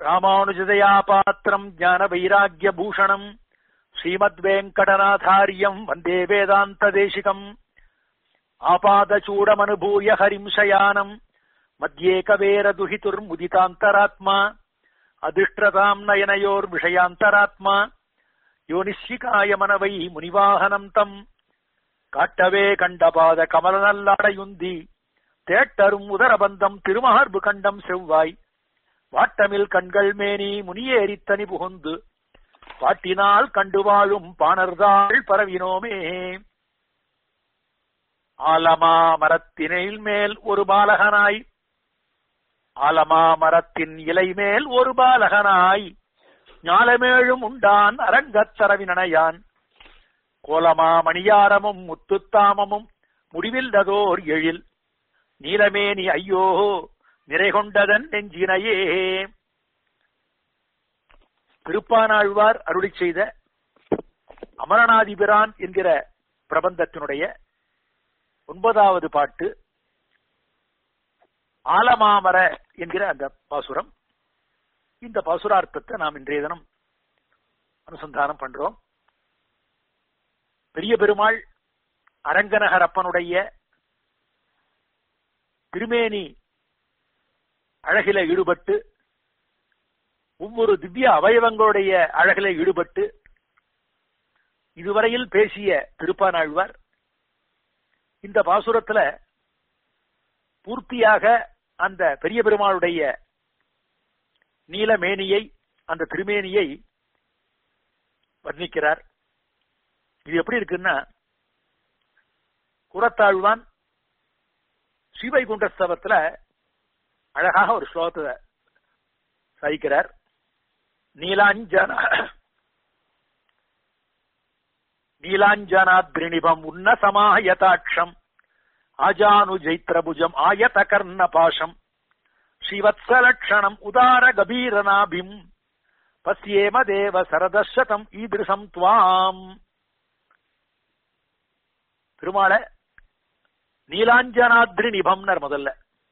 ராமானுஜதயா பாத்திரம் ஞான வைராகிய பூஷணம் ஸ்ரீமத் வெங்கடநாதாரியம் வந்தே வேதாந்த தேசிகம் ஆபாதச்சூடமனுபூய ஹரிம் சயானம் மத்தியே கவேர துஹிதுர் முதிதாந்தராத்மா அதிஷ்டதாம் நயனயோர் விஷயாந்தராத்மா யோனிஷிகாய மனவை முனிவாகனம் தம் காட்டவே கண்டபாத கமலநல்லாடையுந்தி தேட்டரும் உதரபந்தம் திருமார்பு கண்டம் செவ்வாய் வாட்டமில் கண்கள் மேனி முனியேறித்தனி புகுந்து பாட்டினால் கண்டு வாழும் பாணர்தாள் பரவினோமே ஆலமா மரத்தினில் மேல் ஒரு பாலகனாய் ஆலமா மரத்தின் இலை மேல் ஒரு பாலகனாய் ஞாலமேழும் உண்டான் அரங்கத்தரவினனையான் கோலமா மணியாரமும் முத்துத்தாமமும் முடிவில்லதோர் எழில் நீலமேனி ஐயோ நிறைகொண்டதன் நெஞ்சினையே திருப்பானாழ்வார் அருளி செய்த அமரநாதிபிரான் என்கிற பிரபந்தத்தினுடைய ஒன்பதாவது பாட்டு ஆலமாமர என்கிற அந்த பாசுரம் இந்த பாசுரார்த்தத்தை நாம் இன்றைய தினம் அனுசந்தானம் பண்றோம் பெரிய பெருமாள் அரங்கநகரப்பனுடைய திருமேனி அழகில ஈடுபட்டு ஒவ்வொரு திவ்ய அவயவங்களுடைய அழகில ஈடுபட்டு இதுவரையில் பேசிய திருப்பானாழ்வார் இந்த பாசுரத்துல பூர்த்தியாக அந்த பெரிய பெருமாளுடைய நீலமேனியை அந்த திருமேனியை வர்ணிக்கிறார் இது எப்படி இருக்குன்னா குரத்தாழ்வான் ஸ்ரீவைகுண்டஸ்தவத்துல அழகாக ஒரு ஸ்லோகத்தை சாய்க்கிறார் நீலாஞ்சன நீலாஞ்சனாத்ரிணிபம் உன்னசமாயதாட்சம் ஆஜானு ஜைத்ரபுஜம் ஆயத கர்ண பாஷம் ஸ்ரீவத்சலட்சணம் உதார கபீரநாபிம் பசியேம தேவ சரதசதம் ஈதிருசம் துவாம் திருமால நீலாஞ்சனாத்ரி நிபம்னர் முதல்ல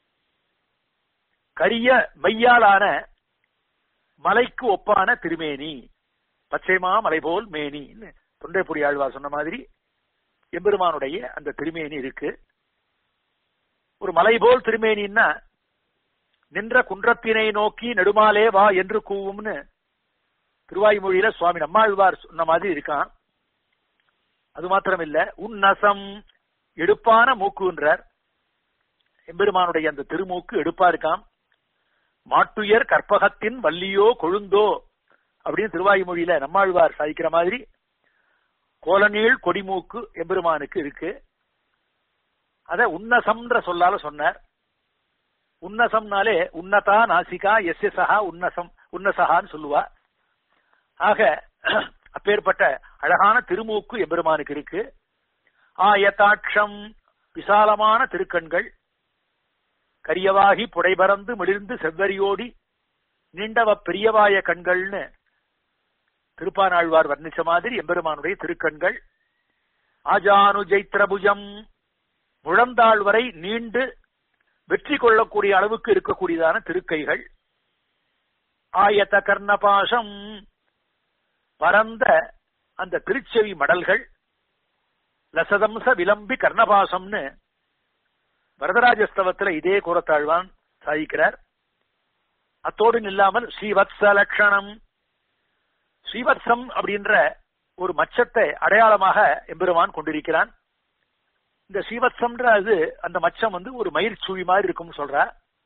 கரிய மையாலான மலைக்கு ஒப்பான திருமேனி பச்சைமா மலை போல் மேனி தொண்டைப்புடி ஆழ்வார் சொன்ன மாதிரி எம்பெருமானுடைய அந்த திருமேனி இருக்கு ஒரு மலை போல் திருமேனின்னா நின்ற குன்றத்தினை நோக்கி நெடுமாலே வா என்று கூவும்னு திருவாய்மொழியில சுவாமி நம்மாழ்வார் சொன்ன மாதிரி இருக்கான் அது மாத்திரம் இல்ல உன்னசம் எடுப்பான மூக்குன்றார் எம்பெருமானுடைய அந்த திருமூக்கு எடுப்பா இருக்காம் மாட்டுயர் கற்பகத்தின் வள்ளியோ கொழுந்தோ அப்படின்னு திருவாய்மொழியில நம்மாழ்வார் சாதிக்கிற மாதிரி கோலநீள் கொடிமூக்கு எம்பெருமானுக்கு இருக்கு அத உன்னசம்ன்ற சொல்லால சொன்னார் உன்னசம்னாலே உன்னதா நாசிகா எஸ் சஹா உன்னசம் உன்னசகான்னு சொல்லுவா ஆக அப்பேற்பட்ட அழகான திருமூக்கு எம்பெருமானுக்கு இருக்கு ஆயதாட்சம் விசாலமான திருக்கண்கள் கரியவாகி புடைபறந்து மிளிர்ந்து செவ்வரியோடி நீண்டவ பெரியவாய கண்கள்னு திருப்பானாழ்வார் வர்ணிச்ச மாதிரி எம்பெருமானுடைய திருக்கண்கள் ஆஜானு ஜெய்த்ரபுஜம் முழந்தாள் வரை நீண்டு வெற்றி கொள்ளக்கூடிய அளவுக்கு இருக்கக்கூடியதான திருக்கைகள் ஆயத்த கர்ணபாசம் பரந்த அந்த திருச்செவி மடல்கள் லசதம்ச விளம்பி கர்ணபாசம்னு வரதராஜஸ்தவத்துல இதே கூறத்தாழ்வான் சாதிக்கிறார் அத்தோடு நில்லாமல் ஸ்ரீவத்ச லட்சணம் ஸ்ரீவத்சம் அப்படின்ற ஒரு மச்சத்தை அடையாளமாக எம்பெருமான் கொண்டிருக்கிறான் இந்த ஸ்ரீவத்சம்ன்ற அது அந்த மச்சம் வந்து ஒரு மயிர் சுழி மாதிரி இருக்கும்னு சொல்ற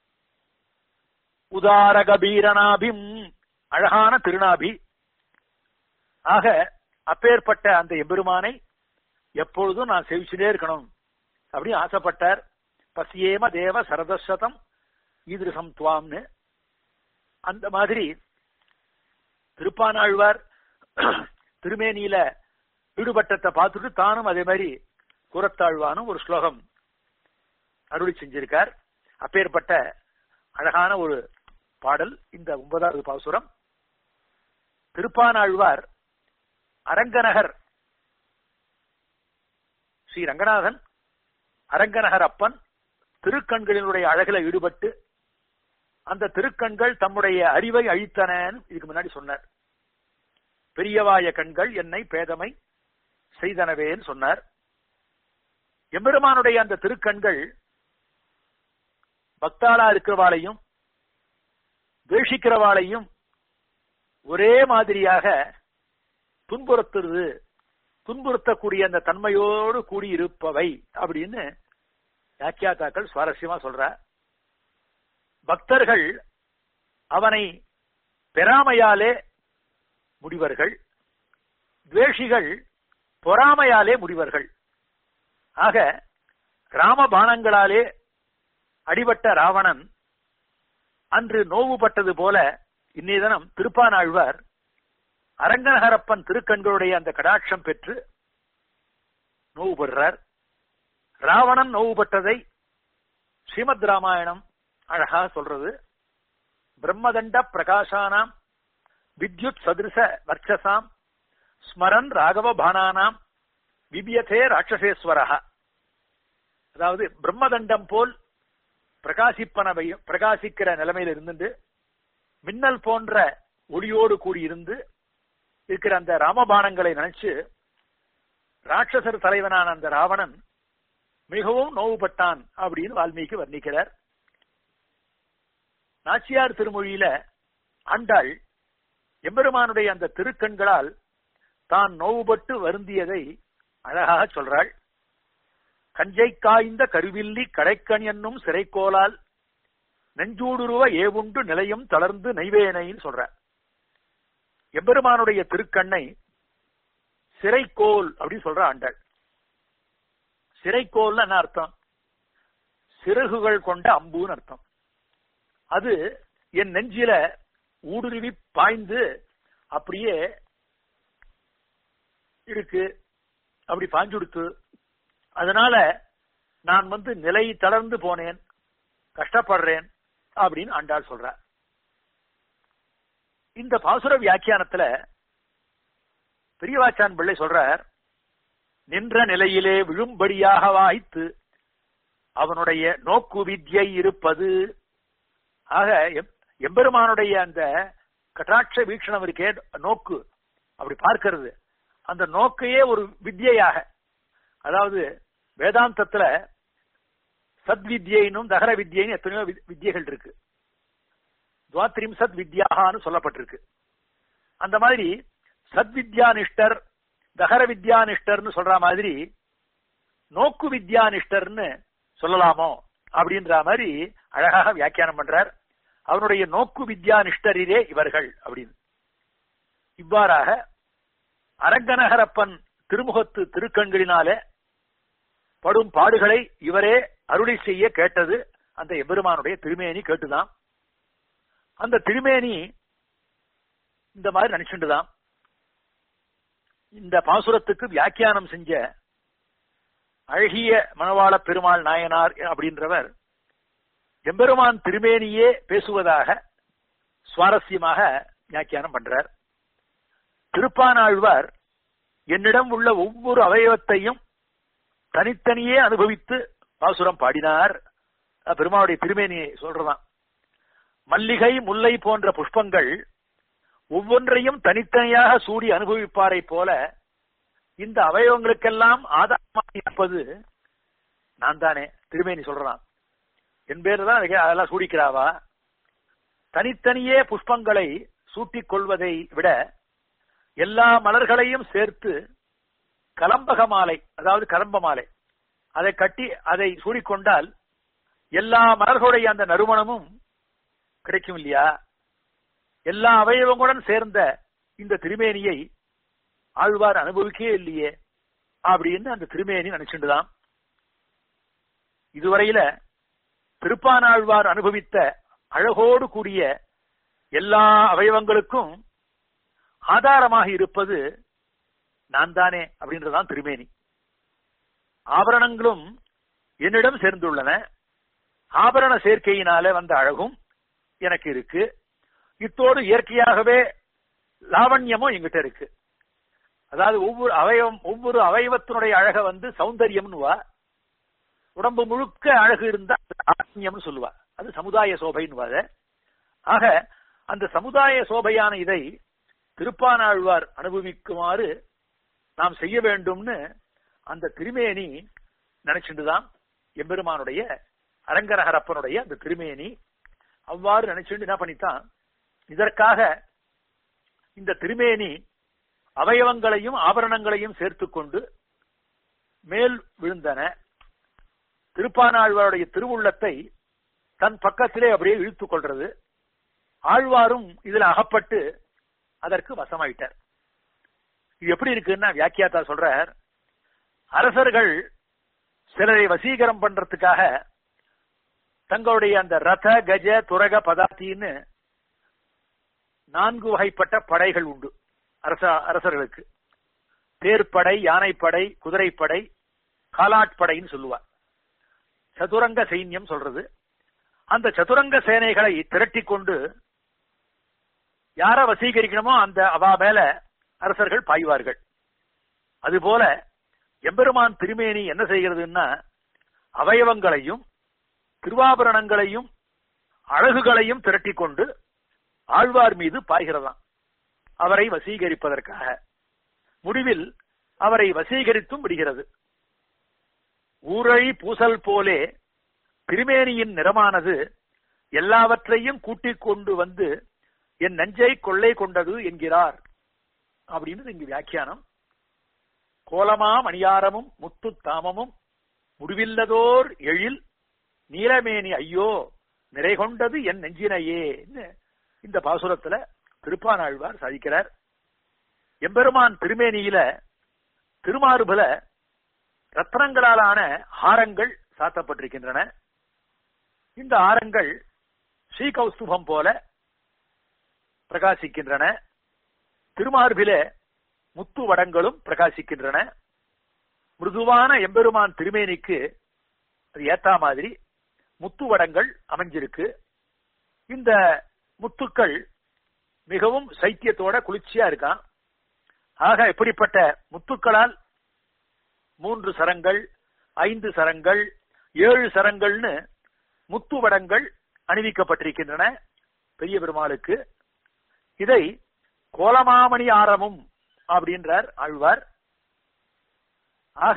உதார கபீரநாபிம் அழகான திருநாபி ஆக அப்பேற்பட்ட அந்த எம்பெருமானை எப்பொழுதும் நான் செவிச்சுட்டே இருக்கணும் அப்படின்னு ஆசைப்பட்டார் பசியேம தேவ சரதசதம் ஈதிருசம் துவாம்னு அந்த மாதிரி திருப்பானாழ்வார் திருமேனியில ஈடுபட்டத்தை பார்த்துட்டு தானும் அதே மாதிரி கூறத்தாழ்வானும் ஒரு ஸ்லோகம் அருளி செஞ்சிருக்கார் அப்பேற்பட்ட அழகான ஒரு பாடல் இந்த ஒன்பதாவது பாசுரம் திருப்பானாழ்வார் அரங்கநகர் ஸ்ரீ ரங்கநாதன் அரங்கநகர் அப்பன் திருக்கண்களினுடைய அழகில ஈடுபட்டு அந்த திருக்கண்கள் தம்முடைய அறிவை அழித்தனன்னு இதுக்கு முன்னாடி சொன்னார் பெரியவாய கண்கள் என்னை பேதமை செய்தனவேன்னு சொன்னார் எம்பெருமானுடைய அந்த திருக்கண்கள் பக்தாளா இருக்கிறவாளையும் துவேஷிக்கிறவாளையும் ஒரே மாதிரியாக துன்புறுத்துறது துன்புறுத்தக்கூடிய அந்த தன்மையோடு கூடியிருப்பவை அப்படின்னு வியாக்கியாத்தாக்கள் சுவாரஸ்யமா சொல்ற பக்தர்கள் அவனை பெறாமையாலே முடிவர்கள் துவேஷிகள் பொறாமையாலே முடிவர்கள் ஆக ராமபாணங்களாலே அடிபட்ட ராவணன் அன்று நோவுபட்டது போல இன்னைய தினம் திருப்பானாழ்வார் அரங்கநகரப்பன் திருக்கண்களுடைய அந்த கடாட்சம் பெற்று நோவுபடுறார் ராவணன் நோவுபட்டதை ஸ்ரீமத் ராமாயணம் அழகா சொல்றது பிரம்மதண்ட பிரகாசானாம் வித்யுத் சதிருச வர்ச்சசாம் ஸ்மரன் ராகவ பானானாம் விபியதே ராட்சசேஸ்வரஹா அதாவது பிரம்மதண்டம் போல் பிரகாசிப்பனவையும் பிரகாசிக்கிற நிலைமையில இருந்துட்டு மின்னல் போன்ற ஒளியோடு கூடியிருந்து இருக்கிற அந்த ராமபானங்களை நினைச்சு ராட்சசர் தலைவனான அந்த ராவணன் மிகவும் நோவுபட்டான் அப்படின்னு வால்மீகி வர்ணிக்கிறார் நாச்சியார் திருமொழியில ஆண்டாள் எம்பெருமானுடைய அந்த திருக்கண்களால் தான் நோவுபட்டு வருந்தியதை அழகாக சொல்றாள் கஞ்சை காய்ந்த கருவில்லி கடைக்கண் என்னும் சிறைக்கோலால் நெஞ்சூடுருவ ஏவுண்டு நிலையும் தளர்ந்து நைவேனைன்னு சொல்ற எம்பெருமானுடைய திருக்கண்ணை சிறைக்கோல் அப்படின்னு சொல்ற ஆண்டாள் சிறைக்கோல் என்ன அர்த்தம் சிறகுகள் கொண்ட அம்புன்னு அர்த்தம் அது என் நெஞ்சில ஊடுருவி பாய்ந்து அப்படியே இருக்கு அப்படி பாஞ்சுடுத்து அதனால நான் வந்து நிலை தளர்ந்து போனேன் கஷ்டப்படுறேன் அப்படின்னு ஆண்டாள் சொல்ற இந்த பாசுர வியாக்கியானத்துல பெரியவாச்சான் பிள்ளை சொல்றார் நின்ற நிலையிலே விழும்படியாக வாய்த்து அவனுடைய நோக்கு வித்யை இருப்பது ஆக எம்பெருமானுடைய அந்த கட்டாட்ச வீக்ஷணம் இருக்கே நோக்கு அப்படி பார்க்கிறது அந்த நோக்கையே ஒரு வித்யையாக அதாவது வேதாந்தத்துல சத்வித்யினும் தகர வித்யின்னு எத்தனையோ வித்யைகள் இருக்கு துவாத்ரிம்சத் வித்யாகான்னு சொல்லப்பட்டிருக்கு அந்த மாதிரி சத்வித்யானிஷ்டர் தகர வித்யானிஷ்டர்னு சொல்ற மாதிரி நோக்கு வித்யானிஷ்டர்னு சொல்லலாமோ அப்படின்ற மாதிரி அழகாக வியாக்கியானம் பண்றார் அவனுடைய நோக்கு வித்யானிஷ்டரிலே இவர்கள் அப்படின்னு இவ்வாறாக அரங்கநகரப்பன் திருமுகத்து திருக்கண்களினாலே படும் பாடுகளை இவரே அருளை செய்ய கேட்டது அந்த எபெருமானுடைய திருமேனி கேட்டுதான் அந்த திருமேனி இந்த மாதிரி நினைச்சுட்டுதான் இந்த பாசுரத்துக்கு வியாக்கியானம் செஞ்ச அழகிய மணவாள பெருமாள் நாயனார் அப்படின்றவர் எம்பெருமான் திருமேனியே பேசுவதாக சுவாரஸ்யமாக வியாக்கியானம் பண்றார் திருப்பானாழ்வார் என்னிடம் உள்ள ஒவ்வொரு அவயவத்தையும் தனித்தனியே அனுபவித்து பாசுரம் பாடினார் பெருமாளுடைய திருமேனியை சொல்றதான் மல்லிகை முல்லை போன்ற புஷ்பங்கள் ஒவ்வொன்றையும் தனித்தனியாக சூடி அனுபவிப்பாரை போல இந்த அவயவங்களுக்கெல்லாம் ஆதாரமாக இருப்பது நான் தானே திருமேனி சொல்றான் என் பேர் தான் அதெல்லாம் சூடிக்கிறாவா தனித்தனியே புஷ்பங்களை சூட்டிக் கொள்வதை விட எல்லா மலர்களையும் சேர்த்து கலம்பக மாலை அதாவது கலம்ப மாலை அதை கட்டி அதை சூடிக்கொண்டால் எல்லா மலர்களுடைய அந்த நறுமணமும் கிடைக்கும் இல்லையா எல்லா அவயவங்களுடன் சேர்ந்த இந்த திருமேனியை ஆழ்வார் அனுபவிக்கவே இல்லையே அப்படின்னு அந்த திருமேனி நினைச்சுட்டுதான் இதுவரையில திருப்பானாழ்வார் அனுபவித்த அழகோடு கூடிய எல்லா அவயவங்களுக்கும் ஆதாரமாக இருப்பது நான் தானே அப்படின்றதான் திருமேனி ஆபரணங்களும் என்னிடம் சேர்ந்துள்ளன ஆபரண சேர்க்கையினால வந்த அழகும் எனக்கு இருக்கு இத்தோடு இயற்கையாகவே லாவண்யமும் எங்கிட்ட இருக்கு அதாவது ஒவ்வொரு அவயவம் ஒவ்வொரு அவயவத்தினுடைய அழக வந்து சௌந்தரியம்னுவா உடம்பு முழுக்க அழகு இருந்தா லாவண்யம்னு சொல்லுவா அது சமுதாய சோபைன்னுவாத ஆக அந்த சமுதாய சோபையான இதை திருப்பானாழ்வார் அனுபவிக்குமாறு நாம் செய்ய வேண்டும்னு அந்த திருமேனி நினைச்சுட்டுதான் எம்பெருமானுடைய அரங்கரகரப்பனுடைய அந்த திருமேனி அவ்வாறு நினைச்சுட்டு என்ன பண்ணித்தான் இதற்காக இந்த திருமேனி அவயவங்களையும் ஆபரணங்களையும் சேர்த்துக்கொண்டு மேல் விழுந்தன திருப்பானாழ்வாருடைய திருவுள்ளத்தை தன் பக்கத்திலே அப்படியே இழுத்துக் கொள்றது ஆழ்வாரும் இதுல அகப்பட்டு அதற்கு வசமாயிட்டார் இது எப்படி இருக்குன்னா வியாக்கியாத்தா சொல்றார் அரசர்கள் சிலரை வசீகரம் பண்றதுக்காக தங்களுடைய அந்த ரத கஜ துரக பதாத்தின்னு நான்கு வகைப்பட்ட படைகள் உண்டு அரச அரசர்களுக்கு தேர்ப்படை யானைப்படை குதிரைப்படை காலாட்படைன்னு சொல்லுவார் சதுரங்க சைன்யம் சொல்றது அந்த சதுரங்க சேனைகளை திரட்டி கொண்டு யார வசீகரிக்கணுமோ அந்த அவா மேல அரசர்கள் பாய்வார்கள் அதுபோல எம்பெருமான் திருமேனி என்ன செய்கிறதுன்னா அவயவங்களையும் திருவாபரணங்களையும் அழகுகளையும் திரட்டி கொண்டு ஆழ்வார் மீது பாய்கிறதாம் அவரை வசீகரிப்பதற்காக முடிவில் அவரை வசீகரித்தும் விடுகிறது ஊரை பூசல் போலே திருமேனியின் நிறமானது எல்லாவற்றையும் கூட்டிக் கொண்டு வந்து என் நெஞ்சை கொள்ளை கொண்டது என்கிறார் அப்படின்னு இங்கு வியாக்கியானம் கோலமா மணியாரமும் முத்து தாமமும் முடிவில்லதோர் எழில் நீலமேனி ஐயோ நிறை கொண்டது என் நெஞ்சினையே இந்த பாசுரத்துல திருப்பானாழ்வார் சாதிக்கிறார் எம்பெருமான் திருமேனியில திருமாறுபல ரத்னங்களாலான ஹாரங்கள் சாத்தப்பட்டிருக்கின்றன இந்த ஆரங்கள் ஸ்ரீகௌஸ்துபம் போல பிரகாசிக்கின்றன திருமார்பிலே முத்து வடங்களும் பிரகாசிக்கின்றன மிருதுவான எம்பெருமான் திருமேனிக்கு அது ஏத்தா மாதிரி முத்து வடங்கள் அமைஞ்சிருக்கு இந்த முத்துக்கள் மிகவும் சைத்தியத்தோட குளிர்ச்சியா இருக்கான் ஆக இப்படிப்பட்ட முத்துக்களால் மூன்று சரங்கள் ஐந்து சரங்கள் ஏழு சரங்கள்னு முத்து வடங்கள் அணிவிக்கப்பட்டிருக்கின்றன பெரிய பெருமாளுக்கு இதை கோலமாமணி ஆரமும் அப்படின்றார் ஆழ்வார் ஆக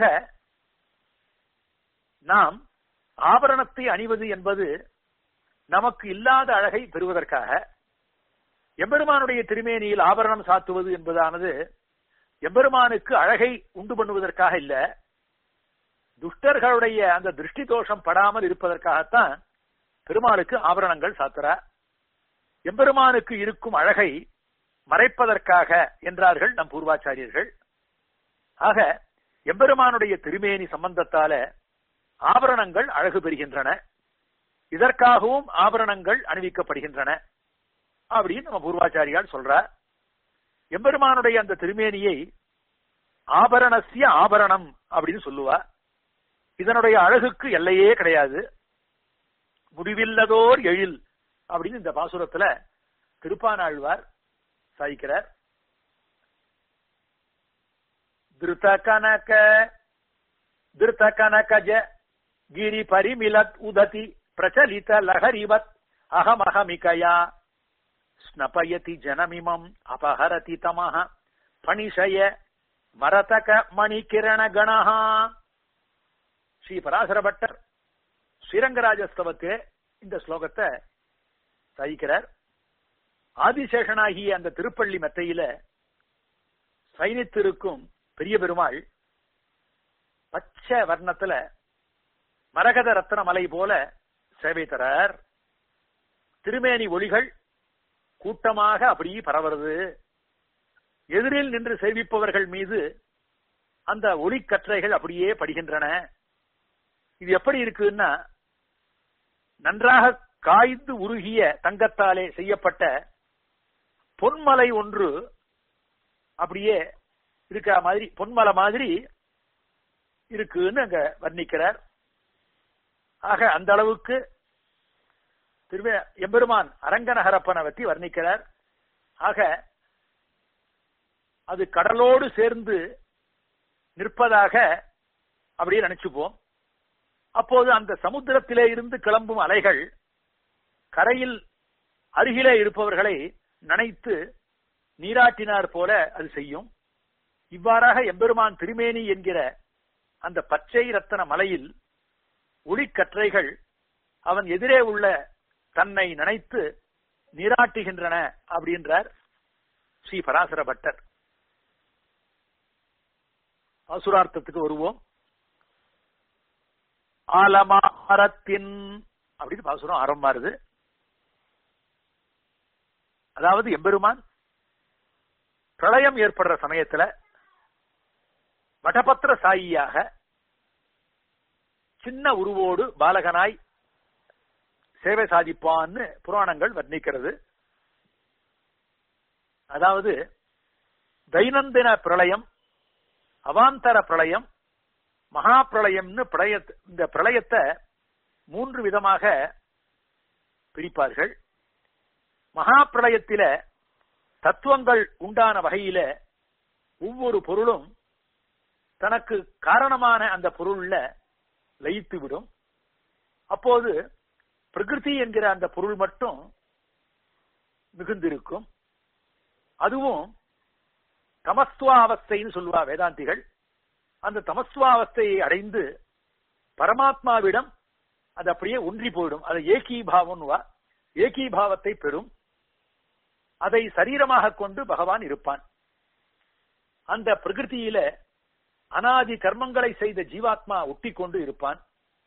நாம் ஆபரணத்தை அணிவது என்பது நமக்கு இல்லாத அழகை பெறுவதற்காக எம்பெருமானுடைய திருமேனியில் ஆபரணம் சாத்துவது என்பதானது எம்பெருமானுக்கு அழகை உண்டு பண்ணுவதற்காக இல்ல துஷ்டர்களுடைய அந்த திருஷ்டி தோஷம் படாமல் இருப்பதற்காகத்தான் பெருமாளுக்கு ஆபரணங்கள் சாத்துறார் எம்பெருமானுக்கு இருக்கும் அழகை மறைப்பதற்காக என்றார்கள் நம் பூர்வாச்சாரியர்கள் ஆக எம்பெருமானுடைய திருமேனி சம்பந்தத்தால ஆபரணங்கள் அழகு பெறுகின்றன இதற்காகவும் ஆபரணங்கள் அணிவிக்கப்படுகின்றன அப்படின்னு நம்ம பூர்வாச்சாரியால் சொல்றார் எம்பெருமானுடைய அந்த திருமேனியை ஆபரணசிய ஆபரணம் அப்படின்னு சொல்லுவா இதனுடைய அழகுக்கு எல்லையே கிடையாது முடிவில்லதோர் எழில் அப்படின்னு இந்த பாசுரத்துல திருப்பானாழ்வார் சாதிக்கிறார் திருத கனக திருத கனகஜ கிரி பரிமிலத் உததி பிரச்சலித லஹரிவத் அகமகமிகயா ஸ்னபயதி ஜனமிமம் அபஹரதி தமஹ பணிஷய மரதக மணிகிரண கணஹா ஸ்ரீ பராசர பட்டர் ஸ்ரீரங்கராஜஸ்தவத்தே இந்த ஸ்லோகத்தை சாதிக்கிறார் ஆதிசேஷனாகிய அந்த திருப்பள்ளி மெத்தையில சைனித்திருக்கும் பெரிய பெருமாள் பச்சை வர்ணத்துல மரகத ரத்ன மலை போல சேவை தரார் திருமேனி ஒளிகள் கூட்டமாக அப்படியே பரவுறது எதிரில் நின்று சேவிப்பவர்கள் மீது அந்த ஒளிக்கற்றைகள் அப்படியே படுகின்றன இது எப்படி இருக்குன்னா நன்றாக காய்ந்து உருகிய தங்கத்தாலே செய்யப்பட்ட பொன்மலை ஒன்று அப்படியே இருக்க மாதிரி பொன்மலை மாதிரி இருக்குன்னு அங்க வர்ணிக்கிறார் ஆக அந்த அளவுக்கு திரும்ப எம்பெருமான் அரங்கநகரப்பனை பற்றி வர்ணிக்கிறார் ஆக அது கடலோடு சேர்ந்து நிற்பதாக அப்படியே நினைச்சுப்போம் அப்போது அந்த சமுத்திரத்திலே இருந்து கிளம்பும் அலைகள் கரையில் அருகிலே இருப்பவர்களை நனைத்து நீராட்டினார் போல அது செய்யும் இவ்வாறாக எம்பெருமான் திருமேனி என்கிற அந்த பச்சை ரத்தன மலையில் ஒளிக்கற்றைகள் அவன் எதிரே உள்ள தன்னை நினைத்து நீராட்டுகின்றன அப்படின்றார் ஸ்ரீ பராசர பட்டர் அசுரார்த்தத்துக்கு வருவோம் ஆலமாரத்தின் அப்படின்னு பாசுரம் ஆரம்பமாறுது அதாவது எம்பெருமான் பிரளயம் ஏற்படுற சமயத்துல வடபத்திர சாயியாக சின்ன உருவோடு பாலகனாய் சேவை சாதிப்பான்னு புராணங்கள் வர்ணிக்கிறது அதாவது தைனந்தின பிரளயம் அவாந்தர பிரளயம் மகா பிரளயம்னு பிரளய இந்த பிரளயத்தை மூன்று விதமாக பிரிப்பார்கள் மகா பிரளயத்தில தத்துவங்கள் உண்டான வகையில ஒவ்வொரு பொருளும் தனக்கு காரணமான அந்த பொருள்ல லயித்து விடும் அப்போது பிரகிருதி என்கிற அந்த பொருள் மட்டும் மிகுந்திருக்கும் அதுவும் தமஸ்துவ அவஸ்தைன்னு சொல்லுவா வேதாந்திகள் அந்த தமஸ்துவ அவஸ்தையை அடைந்து பரமாத்மாவிடம் அது அப்படியே ஒன்றி போயிடும் அது ஏகீபாவம்னுவா ஏகீபாவத்தை பெறும் அதை சரீரமாக கொண்டு பகவான் இருப்பான் அந்த பிரகிருதியில அனாதி கர்மங்களை செய்த ஜீவாத்மா ஒட்டி கொண்டு இருப்பான்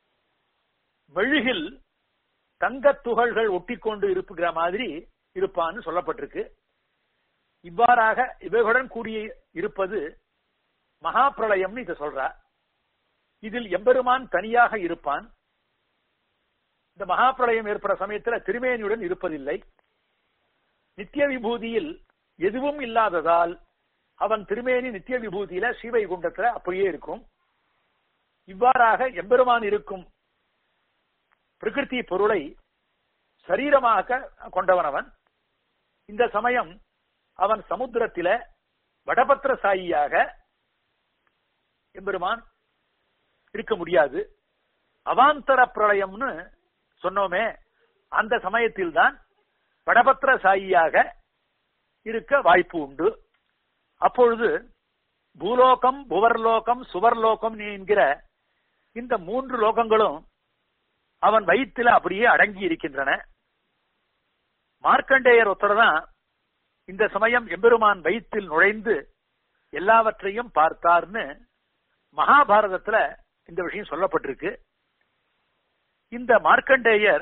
மெழுகில் தங்கத் துகள்கள் ஒட்டி கொண்டு இருப்புகிற மாதிரி இருப்பான்னு சொல்லப்பட்டிருக்கு இவ்வாறாக இவைகளுடன் கூடிய இருப்பது மகா பிரளயம்னு இதை சொல்றா இதில் எம்பெருமான் தனியாக இருப்பான் இந்த மகா பிரளயம் ஏற்படுற சமயத்துல திருமேனியுடன் இருப்பதில்லை நித்திய விபூதியில் எதுவும் இல்லாததால் அவன் திருமேனி நித்திய விபூதியில ஸ்ரீவைகுண்டத்துல அப்படியே இருக்கும் இவ்வாறாக எம்பெருமான் இருக்கும் பிரகிருதி பொருளை சரீரமாக கொண்டவனவன் இந்த சமயம் அவன் சமுத்திரத்தில வடபத்திர சாயியாக எம்பெருமான் இருக்க முடியாது அவாந்தர பிரளயம்னு சொன்னோமே அந்த சமயத்தில் தான் வடபத்திர சாயியாக இருக்க வாய்ப்பு உண்டு அப்பொழுது பூலோகம் புவர்லோகம் சுவர்லோகம் என்கிற இந்த மூன்று லோகங்களும் அவன் வயிற்றில அப்படியே அடங்கி இருக்கின்றன மார்க்கண்டேயர் ஒருத்தர்தான் இந்த சமயம் எம்பெருமான் வயிற்றில் நுழைந்து எல்லாவற்றையும் பார்த்தார்னு மகாபாரதத்துல இந்த விஷயம் சொல்லப்பட்டிருக்கு இந்த மார்க்கண்டேயர்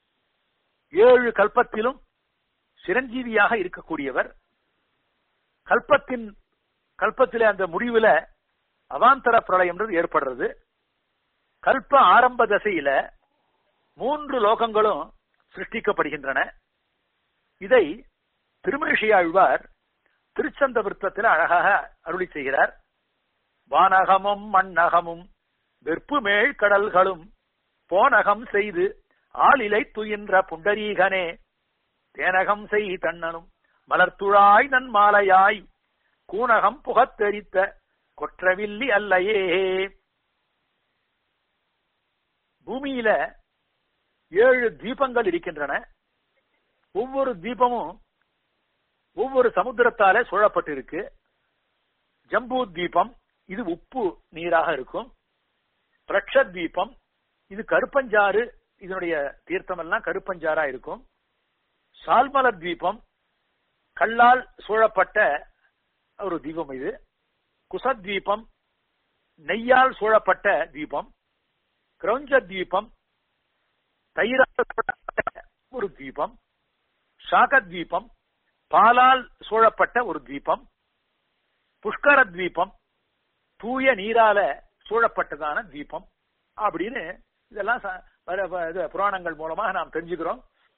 ஏழு கல்பத்திலும் சிரஞ்சீவியாக இருக்கக்கூடியவர் கல்பத்தின் கல்பத்திலே அந்த முடிவுல அவாந்தர பிரளயம்ன்றது ஏற்படுறது கல்ப ஆரம்ப தசையில மூன்று லோகங்களும் சிருஷ்டிக்கப்படுகின்றன இதை திருமணிஷியாழ்வார் திருச்சந்த விருத்தத்தில் அழகாக அருளி செய்கிறார் வானகமும் மண்ணகமும் வெற்புமேழ் கடல்களும் போனகம் செய்து ஆளிலை துயின்ற புண்டரீகனே தேனகம் செய் தன்னனும் மலர்த்துழாய் நன்மாலையாய் கூனகம் புகத்தெரித்த கொற்றவில்லி அல்லையே பூமியில ஏழு தீபங்கள் இருக்கின்றன ஒவ்வொரு தீபமும் ஒவ்வொரு சமுத்திரத்தால சூழப்பட்டிருக்கு ஜம்பூ தீபம் இது உப்பு நீராக இருக்கும் பிரக்ஷ தீபம் இது கருப்பஞ்சாறு இதனுடைய தீர்த்தம் எல்லாம் கருப்பஞ்சாரா இருக்கும் சால்மலர் தீபம் கல்லால் சூழப்பட்ட ஒரு தீபம் இது குசத்வீபம் நெய்யால் சூழப்பட்ட தீபம் கிரௌஞ்ச தீபம் தயிரால் சூழப்பட்ட ஒரு தீபம் சாக தீபம் பாலால் சூழப்பட்ட ஒரு தீபம் புஷ்கர தீபம் தூய நீரால சூழப்பட்டதான தீபம் அப்படின்னு இதெல்லாம் ச- வர- வ- இது புராணங்கள் மூலமாக நாம் தெரிஞ்சுக்கிறோம்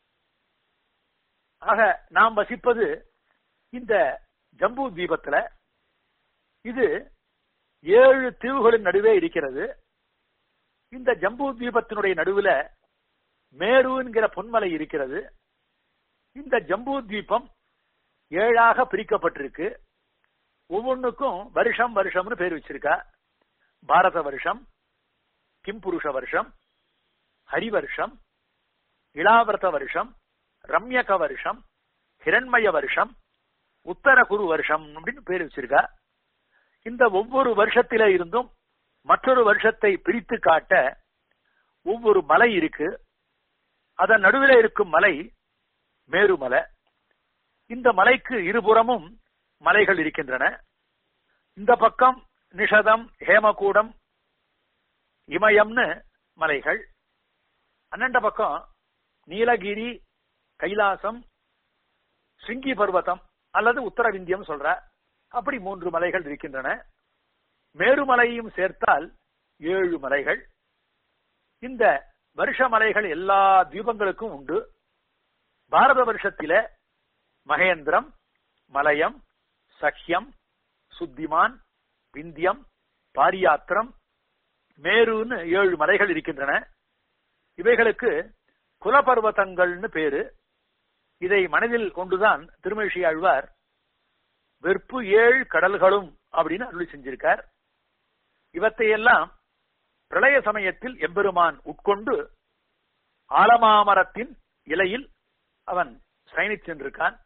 ஆக நாம் வசிப்பது இந்த ஜம்பு தீபத்துல இது ஏழு தீவுகளின் நடுவே இருக்கிறது இந்த ஜம்பு தீபத்தினுடைய நடுவுல மேரு என்கிற பொன்மலை இருக்கிறது இந்த ஜம்பு தீபம் ஏழாக பிரிக்கப்பட்டிருக்கு ஒவ்வொன்றுக்கும் வருஷம் வருஷம்னு பேர் வச்சிருக்கா பாரத வருஷம் கிம்புருஷ வருஷம் ஹரிவருஷம் இளாவிரத வருஷம் ரம்யக வருஷம் ஹிரண்மய வருஷம் உத்தர குரு வருஷம் அப்படின்னு பேர் வச்சிருக்கா இந்த ஒவ்வொரு வருஷத்தில இருந்தும் மற்றொரு வருஷத்தை பிரித்து காட்ட ஒவ்வொரு மலை இருக்கு அதன் நடுவில் இருக்கும் மலை மேருமலை இந்த மலைக்கு இருபுறமும் மலைகள் இருக்கின்றன இந்த பக்கம் நிஷதம் ஹேமகூடம் இமயம்னு மலைகள் அண்ணண்ட பக்கம் நீலகிரி கைலாசம் சிங்கி பர்வதம் அல்லது உத்தரவிந்தியம் சொல்ற அப்படி மூன்று மலைகள் இருக்கின்றன மேருமலையும் சேர்த்தால் ஏழு மலைகள் இந்த வருஷ மலைகள் எல்லா தீபங்களுக்கும் உண்டு பாரத வருஷத்தில மகேந்திரம் மலயம் சஹ்யம் சுத்திமான் விந்தியம் பாரியாத்திரம் மேருன்னு ஏழு மலைகள் இருக்கின்றன இவைகளுக்கு குலபர்வதங்கள்னு பேரு இதை மனதில் கொண்டுதான் திருமழிஷி ஆழ்வார் வெறுப்பு ஏழு கடல்களும் அப்படின்னு அருளி செஞ்சிருக்கார் இவற்றையெல்லாம் பிரளய சமயத்தில் எம்பெருமான் உட்கொண்டு ஆலமாமரத்தின் இலையில் அவன் சயனிச் சென்றிருக்கான்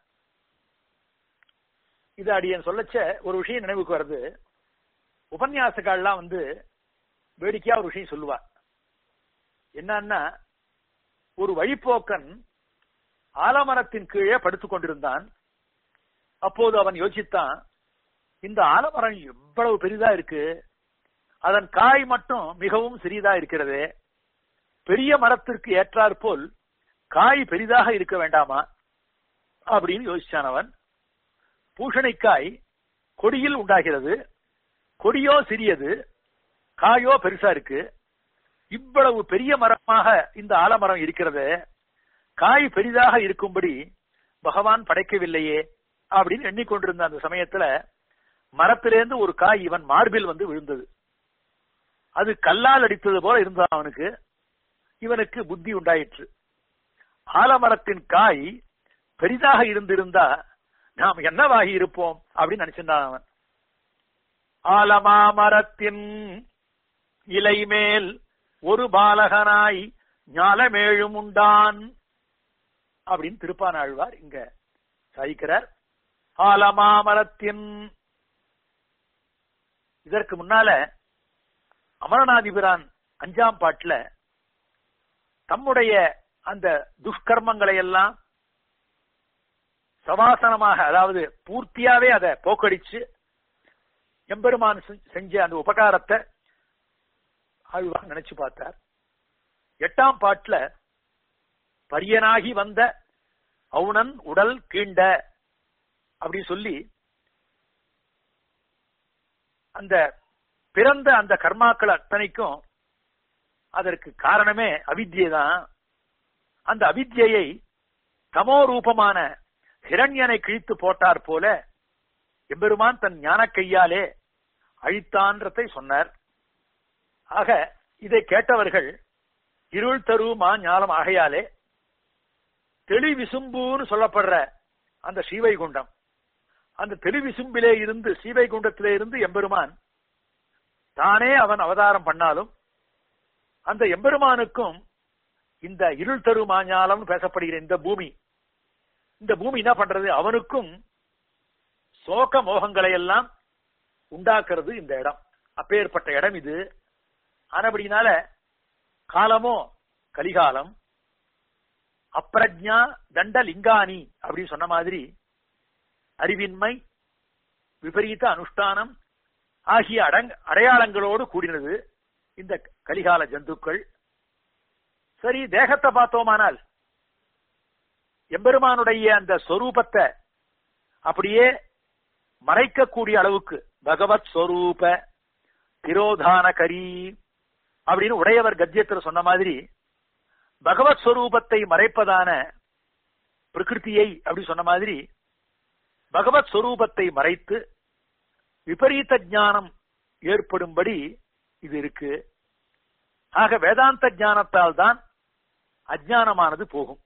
இது அடியன் சொல்லச்ச ஒரு விஷயம் நினைவுக்கு வருது உபன்யாசக்கால்லாம் வந்து வேடிக்கையா ஒரு விஷயம் சொல்லுவா என்னன்னா ஒரு வழிப்போக்கன் ஆலமரத்தின் கீழே படுத்துக் கொண்டிருந்தான் அப்போது அவன் யோசித்தான் இந்த ஆலமரம் எவ்வளவு பெரிதா இருக்கு அதன் காய் மட்டும் மிகவும் சிறிதா இருக்கிறது பெரிய மரத்திற்கு ஏற்றாற்போல் காய் பெரிதாக இருக்க வேண்டாமா அப்படின்னு யோசிச்சான் அவன் பூஷணிக்காய் கொடியில் உண்டாகிறது கொடியோ சிறியது காயோ பெருசா இருக்கு இவ்வளவு பெரிய மரமாக இந்த ஆலமரம் இருக்கிறது காய் பெரிதாக இருக்கும்படி பகவான் படைக்கவில்லையே அப்படின்னு எண்ணிக்கொண்டிருந்த அந்த சமயத்துல மரத்திலேருந்து ஒரு காய் இவன் மார்பில் வந்து விழுந்தது அது கல்லால் அடித்தது போல இருந்தான் அவனுக்கு இவனுக்கு புத்தி உண்டாயிற்று ஆலமரத்தின் காய் பெரிதாக இருந்திருந்தா நாம் என்னவாகி இருப்போம் அப்படின்னு நினைச்சிருந்தான் அவன் ஆலமாமரத்தின் இலை மேல் ஒரு பாலகனாய் ஞாலமேழும் உண்டான் அப்படின்னு திருப்பானாழ்வார் இங்க சாதிக்கிறார் ஆலமாமரத்தின் இதற்கு முன்னால அமரநாதிபிரான் அஞ்சாம் பாட்டுல தம்முடைய அந்த துஷ்கர்மங்களை எல்லாம் சவாசனமாக அதாவது பூர்த்தியாவே அதை போக்கடிச்சு எம்பெருமான் செஞ்ச அந்த உபகாரத்தை ஆழ்வார் நினைச்சு பார்த்தார் எட்டாம் பாட்டுல பரியனாகி வந்த அவுணன் உடல் கீண்ட அப்படி சொல்லி அந்த பிறந்த அந்த கர்மாக்கள் அத்தனைக்கும் அதற்கு காரணமே அவித்யை தான் அந்த அவித்யை தமோ ரூபமான ஹிரண்யனை கிழித்து போட்டார் போல எம்பெருமான் தன் ஞான கையாலே அழித்தான்றதை சொன்னார் ஆக இதை கேட்டவர்கள் இருள் தருமா ஞானம் ஆகையாலே தெளிவிசும்புன்னு சொல்லப்படுற அந்த ஸ்ரீவைகுண்டம் அந்த தெளிவிசும்பிலே இருந்து ஸ்ரீவைகுண்டத்திலே இருந்து எம்பெருமான் தானே அவன் அவதாரம் பண்ணாலும் அந்த எம்பெருமானுக்கும் இந்த இருள் தரு மாஞாலம் பேசப்படுகிற இந்த பூமி இந்த பூமி என்ன பண்றது அவனுக்கும் சோக மோகங்களை எல்லாம் உண்டாக்குறது இந்த இடம் அப்பேற்பட்ட இடம் இது ஆனபடினால காலமோ கலிகாலம் அப்பிரஜா தண்ட லிங்கானி அப்படின்னு சொன்ன மாதிரி அறிவின்மை விபரீத அனுஷ்டானம் ஆகிய அடங் அடையாளங்களோடு கூடினது இந்த கலிகால ஜந்துக்கள் சரி தேகத்தை பார்த்தோமானால் எம்பெருமானுடைய அந்த சொரூபத்தை அப்படியே மறைக்கக்கூடிய அளவுக்கு பகவத் ஸ்வரூப திரோதானகரி அப்படின்னு உடையவர் கத்தியத்தில் சொன்ன மாதிரி பகவத் ஸ்வரூபத்தை மறைப்பதான பிரகிருத்தியை அப்படி சொன்ன மாதிரி பகவத் ஸ்வரூபத்தை மறைத்து விபரீத ஞானம் ஏற்படும்படி இது இருக்கு ஆக வேதாந்த ஞானத்தால் தான் அஜானமானது போகும்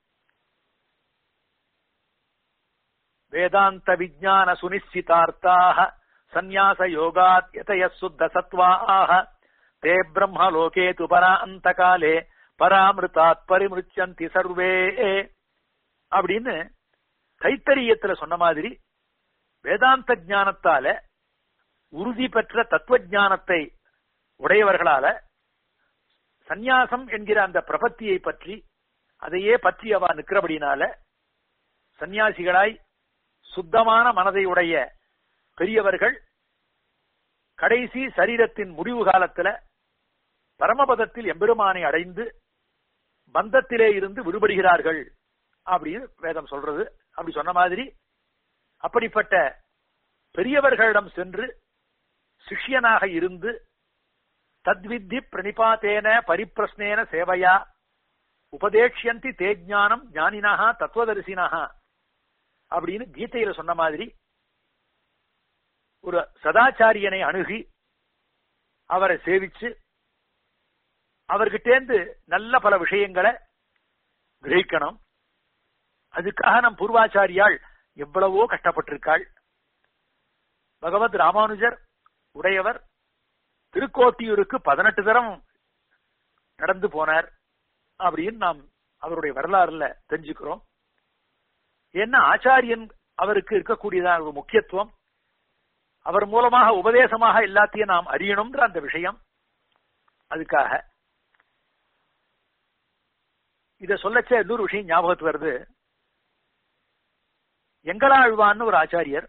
வேதாந்த விஜான சுனிச்சிதார்த்தாக சந்நியாச யோகாத் யதய சுத்த சத்வாஹ தே பிரம்ம லோகே து பராந்த காலே பராமிருதாத் பரிமிருச்சந்தி சர்வே அப்படின்னு கைத்தரியத்துல சொன்ன மாதிரி வேதாந்த ஞானத்தால உறுதி பெற்ற தத்துவ ஞானத்தை உடையவர்களால சந்நியாசம் என்கிற அந்த பிரபத்தியை பற்றி அதையே பற்றி அவ நிற்கிறபடினால சந்நியாசிகளாய் சுத்தமான மனதை உடைய பெரியவர்கள் கடைசி சரீரத்தின் முடிவு காலத்துல பரமபதத்தில் எம்பெருமானை அடைந்து பந்தத்திலே இருந்து விடுபடுகிறார்கள் அப்படின்னு வேதம் சொல்றது அப்படி சொன்ன மாதிரி அப்படிப்பட்ட பெரியவர்களிடம் சென்று சிஷ்யனாக இருந்து தத்வித்தி பிரணிபாத்தேன பரிப்பிரஸ்னேன சேவையா உபதேட்சியந்தி தேஜானம் ஞானினஹா தத்துவதரிசினஹா அப்படின்னு கீதையில சொன்ன மாதிரி ஒரு சதாச்சாரியனை அணுகி அவரை சேவிச்சு அவர்கிட்டேந்து நல்ல பல விஷயங்களை கிரகிக்கணும் அதுக்காக நம் பூர்வாச்சாரியால் எவ்வளவோ கஷ்டப்பட்டிருக்காள் பகவத் ராமானுஜர் உடையவர் திருக்கோட்டியூருக்கு பதினெட்டு தரம் நடந்து போனார் அப்படின்னு நாம் அவருடைய வரலாறுல தெரிஞ்சுக்கிறோம் என்ன ஆச்சாரியன் அவருக்கு இருக்கக்கூடியதான ஒரு முக்கியத்துவம் அவர் மூலமாக உபதேசமாக எல்லாத்தையும் நாம் அறியணும்ன்ற அந்த விஷயம் அதுக்காக இத சொல்லச்ச இன்னொரு விஷயம் ஞாபகத்து வருது எங்களாழ்வான்னு ஒரு ஆச்சாரியர்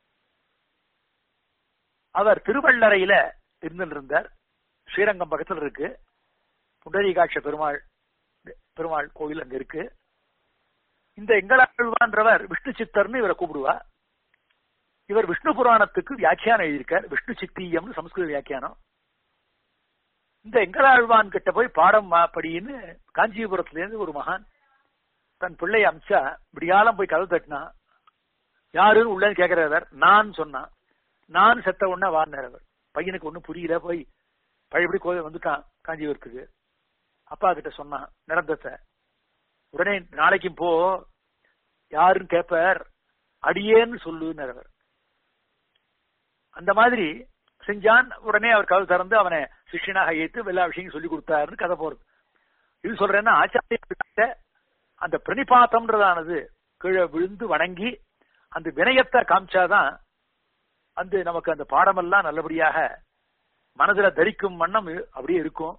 அவர் திருவள்ளரையில இருந்திருந்தார் ஸ்ரீரங்கம் பக்கத்தில் இருக்கு புண்டரீகாட்ச பெருமாள் பெருமாள் கோயில் அங்க இருக்கு இந்த எங்களாழ்வான்றவர் விஷ்ணு சித்தர்னு இவரை கூப்பிடுவா இவர் விஷ்ணு புராணத்துக்கு வியாக்கியானம் எழுதியிருக்கார் விஷ்ணு சித்தியம்னு சம்ஸ்கிருத வியாக்கியானம் இந்த எங்களாழ்வான் கிட்ட போய் பாடம் படின்னு காஞ்சிபுரத்துல இருந்து ஒரு மகான் தன் பிள்ளைய அமிச்சா விடியாலம் போய் கதவு தட்டினா யாருன்னு உள்ளன்னு கேட்கிறவர் நான் சொன்னான் நான் செத்த உடனே வாரினவர் பையனுக்கு ஒண்ணும் புரியல போய் பழையபடி கோவில் வந்துட்டான் காஞ்சிபுரத்துக்கு அப்பா கிட்ட சொன்னான் நடந்தத உடனே நாளைக்கும் போ யாருன்னு கேட்பார் அடியேன்னு சொல்லுன்னு அந்த மாதிரி செஞ்சான் உடனே அவர் கதவு திறந்து அவனை சிஷ்யனாக ஏத்து எல்லா விஷயம் சொல்லி கொடுத்தாருன்னு கதை போறது இது சொல்றேன்னா ஆச்சாரிய அந்த பிரணிபாத்தம்ன்றதானது கீழே விழுந்து வணங்கி அந்த வினயத்தை காமிச்சாதான் அந்த நமக்கு அந்த பாடமெல்லாம் நல்லபடியாக மனதுல தரிக்கும் வண்ணம் அப்படியே இருக்கும்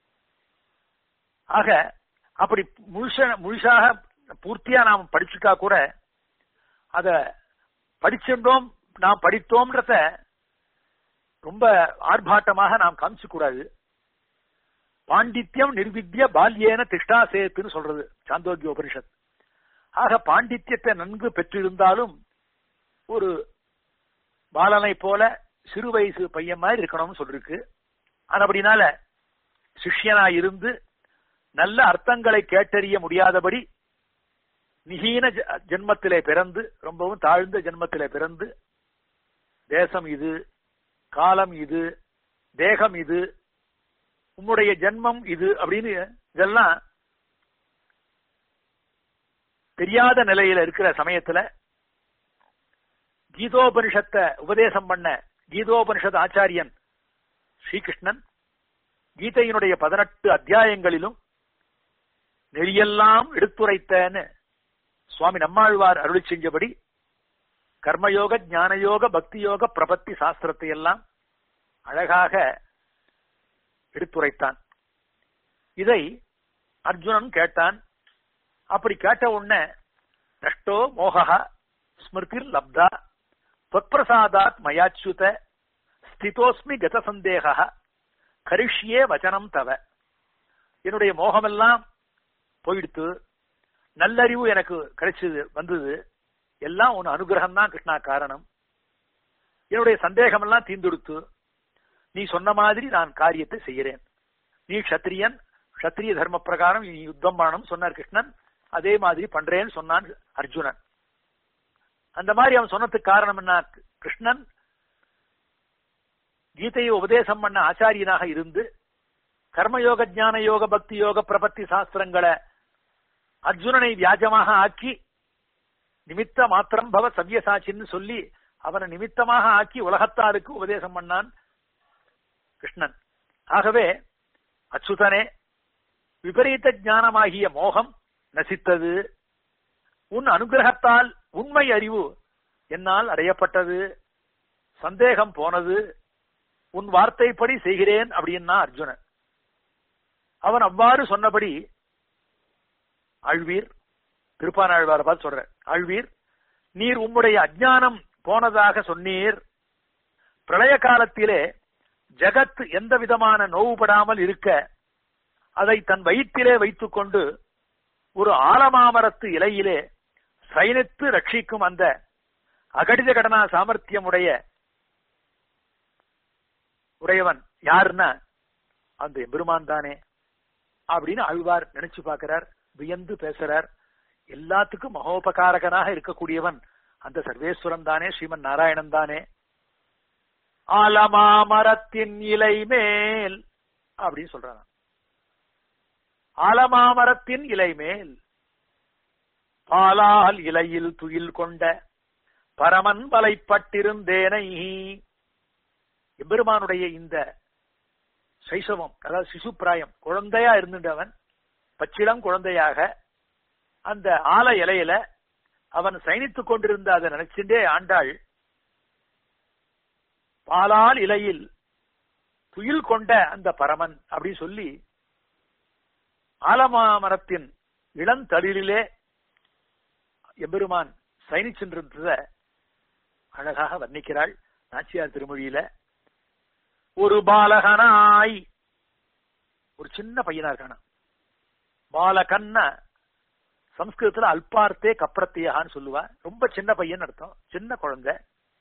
ஆக அப்படி முழுச முழுசாக பூர்த்தியா நாம் படிச்சுட்டா கூட அத படிச்சிருந்தோம் நாம் படித்தோம்ன்றத ரொம்ப ஆர்ப்பாட்டமாக நாம் காமிச்சு கூடாது பாண்டித்யம் நிர்வித்ய பால்யேன திஷ்டா சேத்துன்னு சொல்றது சாந்தோக்கிய உபனிஷத் ஆக பாண்டித்யத்தை நன்கு பெற்றிருந்தாலும் ஒரு பாலனை போல சிறு வயசு பையன் மாதிரி இருக்கணும்னு சொல்லிருக்கு அது அப்படினால சிஷ்யனா இருந்து நல்ல அர்த்தங்களை கேட்டறிய முடியாதபடி மிகீன ஜென்மத்திலே பிறந்து ரொம்பவும் தாழ்ந்த ஜென்மத்திலே பிறந்து தேசம் இது காலம் இது தேகம் இது உன்னுடைய ஜென்மம் இது அப்படின்னு இதெல்லாம் தெரியாத நிலையில இருக்கிற சமயத்துல கீதோபனிஷத்தை உபதேசம் பண்ண கீதோபனிஷத் ஆச்சாரியன் ஸ்ரீகிருஷ்ணன் கீதையினுடைய பதினெட்டு அத்தியாயங்களிலும் நெறியெல்லாம் எடுத்துரைத்தன்னு சுவாமி நம்மாழ்வார் அருளி செஞ்சபடி கர்மயோக ஞானயோக பக்தி யோக பிரபத்தி சாஸ்திரத்தை எல்லாம் அழகாக எடுத்துரைத்தான் இதை அர்ஜுனன் கேட்டான் அப்படி கேட்ட உடனே நஷ்டோ மோகா ஸ்மிருதிர் லப்தா தொற்பிரசாதாத் மயாச்சுத ஸ்திதோஸ்மி கத சந்தேக கரிஷ்யே வச்சனம் தவ என்னுடைய மோகமெல்லாம் போயிடுத்து நல்லறிவு எனக்கு கிடைச்சது வந்தது எல்லாம் உன் அனுகிரகம் தான் கிருஷ்ணா காரணம் என்னுடைய சந்தேகம் எல்லாம் தீர்ந்தெடுத்து நீ சொன்ன மாதிரி நான் காரியத்தை செய்கிறேன் நீ கத்திரியன் கத்திரிய தர்ம பிரகாரம் நீ யுத்தம் பண்ணணும் சொன்னார் கிருஷ்ணன் அதே மாதிரி பண்றேன்னு சொன்னான் அர்ஜுனன் அந்த மாதிரி அவன் சொன்னதுக்கு காரணம் என்ன கிருஷ்ணன் கீதையை உபதேசம் பண்ண ஆச்சாரியனாக இருந்து கர்மயோக ஞான யோக பக்தி யோக பிரபத்தி சாஸ்திரங்களை அர்ஜுனனை வியாஜமாக ஆக்கி நிமித்த மாத்திரம் பவ சவ்யசாச்சின்னு சொல்லி அவனை நிமித்தமாக ஆக்கி உலகத்தாருக்கு உபதேசம் பண்ணான் கிருஷ்ணன் ஆகவே அச்சுதனே விபரீத ஞானமாகிய மோகம் நசித்தது உன் அனுகிரகத்தால் உண்மை அறிவு என்னால் அடையப்பட்டது சந்தேகம் போனது உன் வார்த்தைப்படி செய்கிறேன் அப்படின்னா அர்ஜுனன் அவன் அவ்வாறு சொன்னபடி ஆழ்வீர் திருப்பானாழ்வார பார்த்து சொல்ற ஆழ்வீர் நீர் உம்முடைய அஜ்ஞானம் போனதாக சொன்னீர் பிரளய காலத்திலே ஜகத் எந்த விதமான நோவுபடாமல் இருக்க அதை தன் வயிற்றிலே வைத்துக் கொண்டு ஒரு ஆலமாமரத்து இலையிலே சயனித்து ரட்சிக்கும் அந்த அகடித கடனா சாமர்த்தியம் உடைய உடையவன் யாருன்னா அந்த எம்பெருமான் தானே அப்படின்னு அழ்வார் நினைச்சு பார்க்கிறார் வியந்து பேசுறார் எல்லாத்துக்கும் மகோபகாரகனாக இருக்கக்கூடியவன் அந்த சர்வேஸ்வரன் தானே ஸ்ரீமன் நாராயணன் தானே ஆலமாமரத்தின் இலை மேல் அப்படின்னு சொல்றான் ஆலமாமரத்தின் இலை மேல் பாலால் இலையில் துயில் கொண்ட பரமன் வலைப்பட்டிருந்தேனை எம்பெருமானுடைய இந்த சைசவம் அதாவது சிசுப்பிராயம் குழந்தையா இருந்துட்டவன் பச்சிளம் குழந்தையாக அந்த ஆல இலையில அவன் சயனித்துக் கொண்டிருந்த அதை நினைச்சுட்டே ஆண்டாள் பாலால் இலையில் துயில் கொண்ட அந்த பரமன் அப்படி சொல்லி ஆலமாமரத்தின் இளந்தளிரிலே எம்பெருமான் சயனிச்சென்றிருந்தத அழகாக வர்ணிக்கிறாள் நாச்சியார் திருமொழியில ஒரு பாலகனாய் ஒரு சின்ன பையனா இருக்கான பாலகன்னா சம்ஸ்கிருதத்துல அல்பார்த்தே கப்ரத்தியான்னு சொல்லுவா ரொம்ப சின்ன பையன் அர்த்தம் சின்ன குழந்தை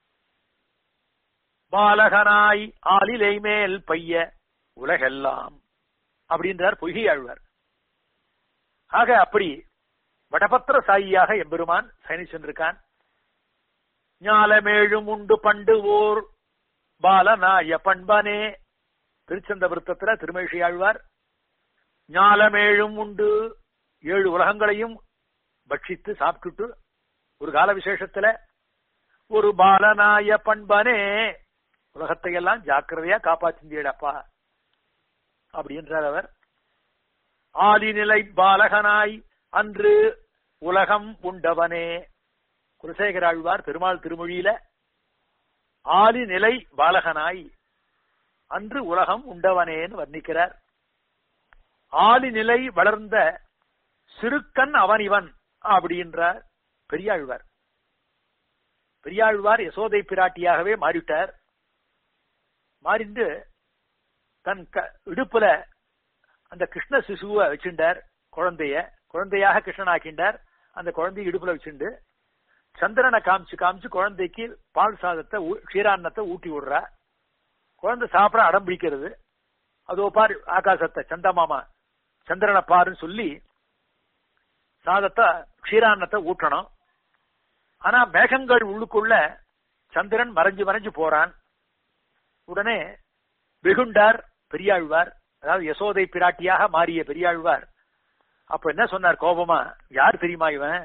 பாலகனாய் ஆளிலை மேல் பைய உலகெல்லாம் அப்படின்றார் பொய்கை ஆழ்வார் ஆக அப்படி வடபத்திர சாயியாக எம்பெருமான் சயனி சென்றிருக்கான் ஞாலமேழும் உண்டு பண்டு ஓர் பாலநாய பண்பனே திருச்சந்த விருத்தத்துல திருமேஷி ஆழ்வார் ஞாலமேழும் உண்டு ஏழு உலகங்களையும் பட்சித்து சாப்பிட்டுட்டு ஒரு கால விசேஷத்துல ஒரு பாலநாய பண்பனே உலகத்தை எல்லாம் ஜாக்கிரதையா காப்பாற்றியடப்பா அப்படின்றார் அவர் ஆதிநிலை பாலகனாய் அன்று உலகம் உண்டவனே குலசேகர ஆழ்வார் பெருமாள் திருமொழியில ஆதி நிலை பாலகனாய் அன்று உலகம் உண்டவனேன்னு வர்ணிக்கிறார் ஆதி நிலை வளர்ந்த சிறுக்கன் அவன் இவன் அப்படின்றார் பெரியாழ்வார் பெரியாழ்வார் யசோதை பிராட்டியாகவே மாறிவிட்டார் மாறிண்டு தன் இடுப்புல அந்த கிருஷ்ண சிசுவை வச்சுட்டார் குழந்தைய குழந்தையாக கிருஷ்ணன் ஆக்கிண்டார் அந்த குழந்தைய இடுப்புல வச்சுண்டு சந்திரனை காமிச்சு காமிச்சு குழந்தைக்கு பால் சாதத்தை க்ஷீரான்னத்தை ஊட்டி விடுறா குழந்தை சாப்பிட அடம் பிடிக்கிறது அதோ பார் ஆகாசத்தை சந்தமாமா சந்திரனை பாருன்னு சொல்லி சாதத்தை க்ஷீரான்னத்தை ஊட்டணும் ஆனா மேகங்கள் உள்ளுக்குள்ள சந்திரன் மறைஞ்சு மறைஞ்சு போறான் உடனே வெகுண்டார் பெரியாழ்வார் அதாவது யசோதை பிராட்டியாக மாறிய பெரியாழ்வார் அப்ப என்ன சொன்னார் கோபமா யார் தெரியுமா இவன்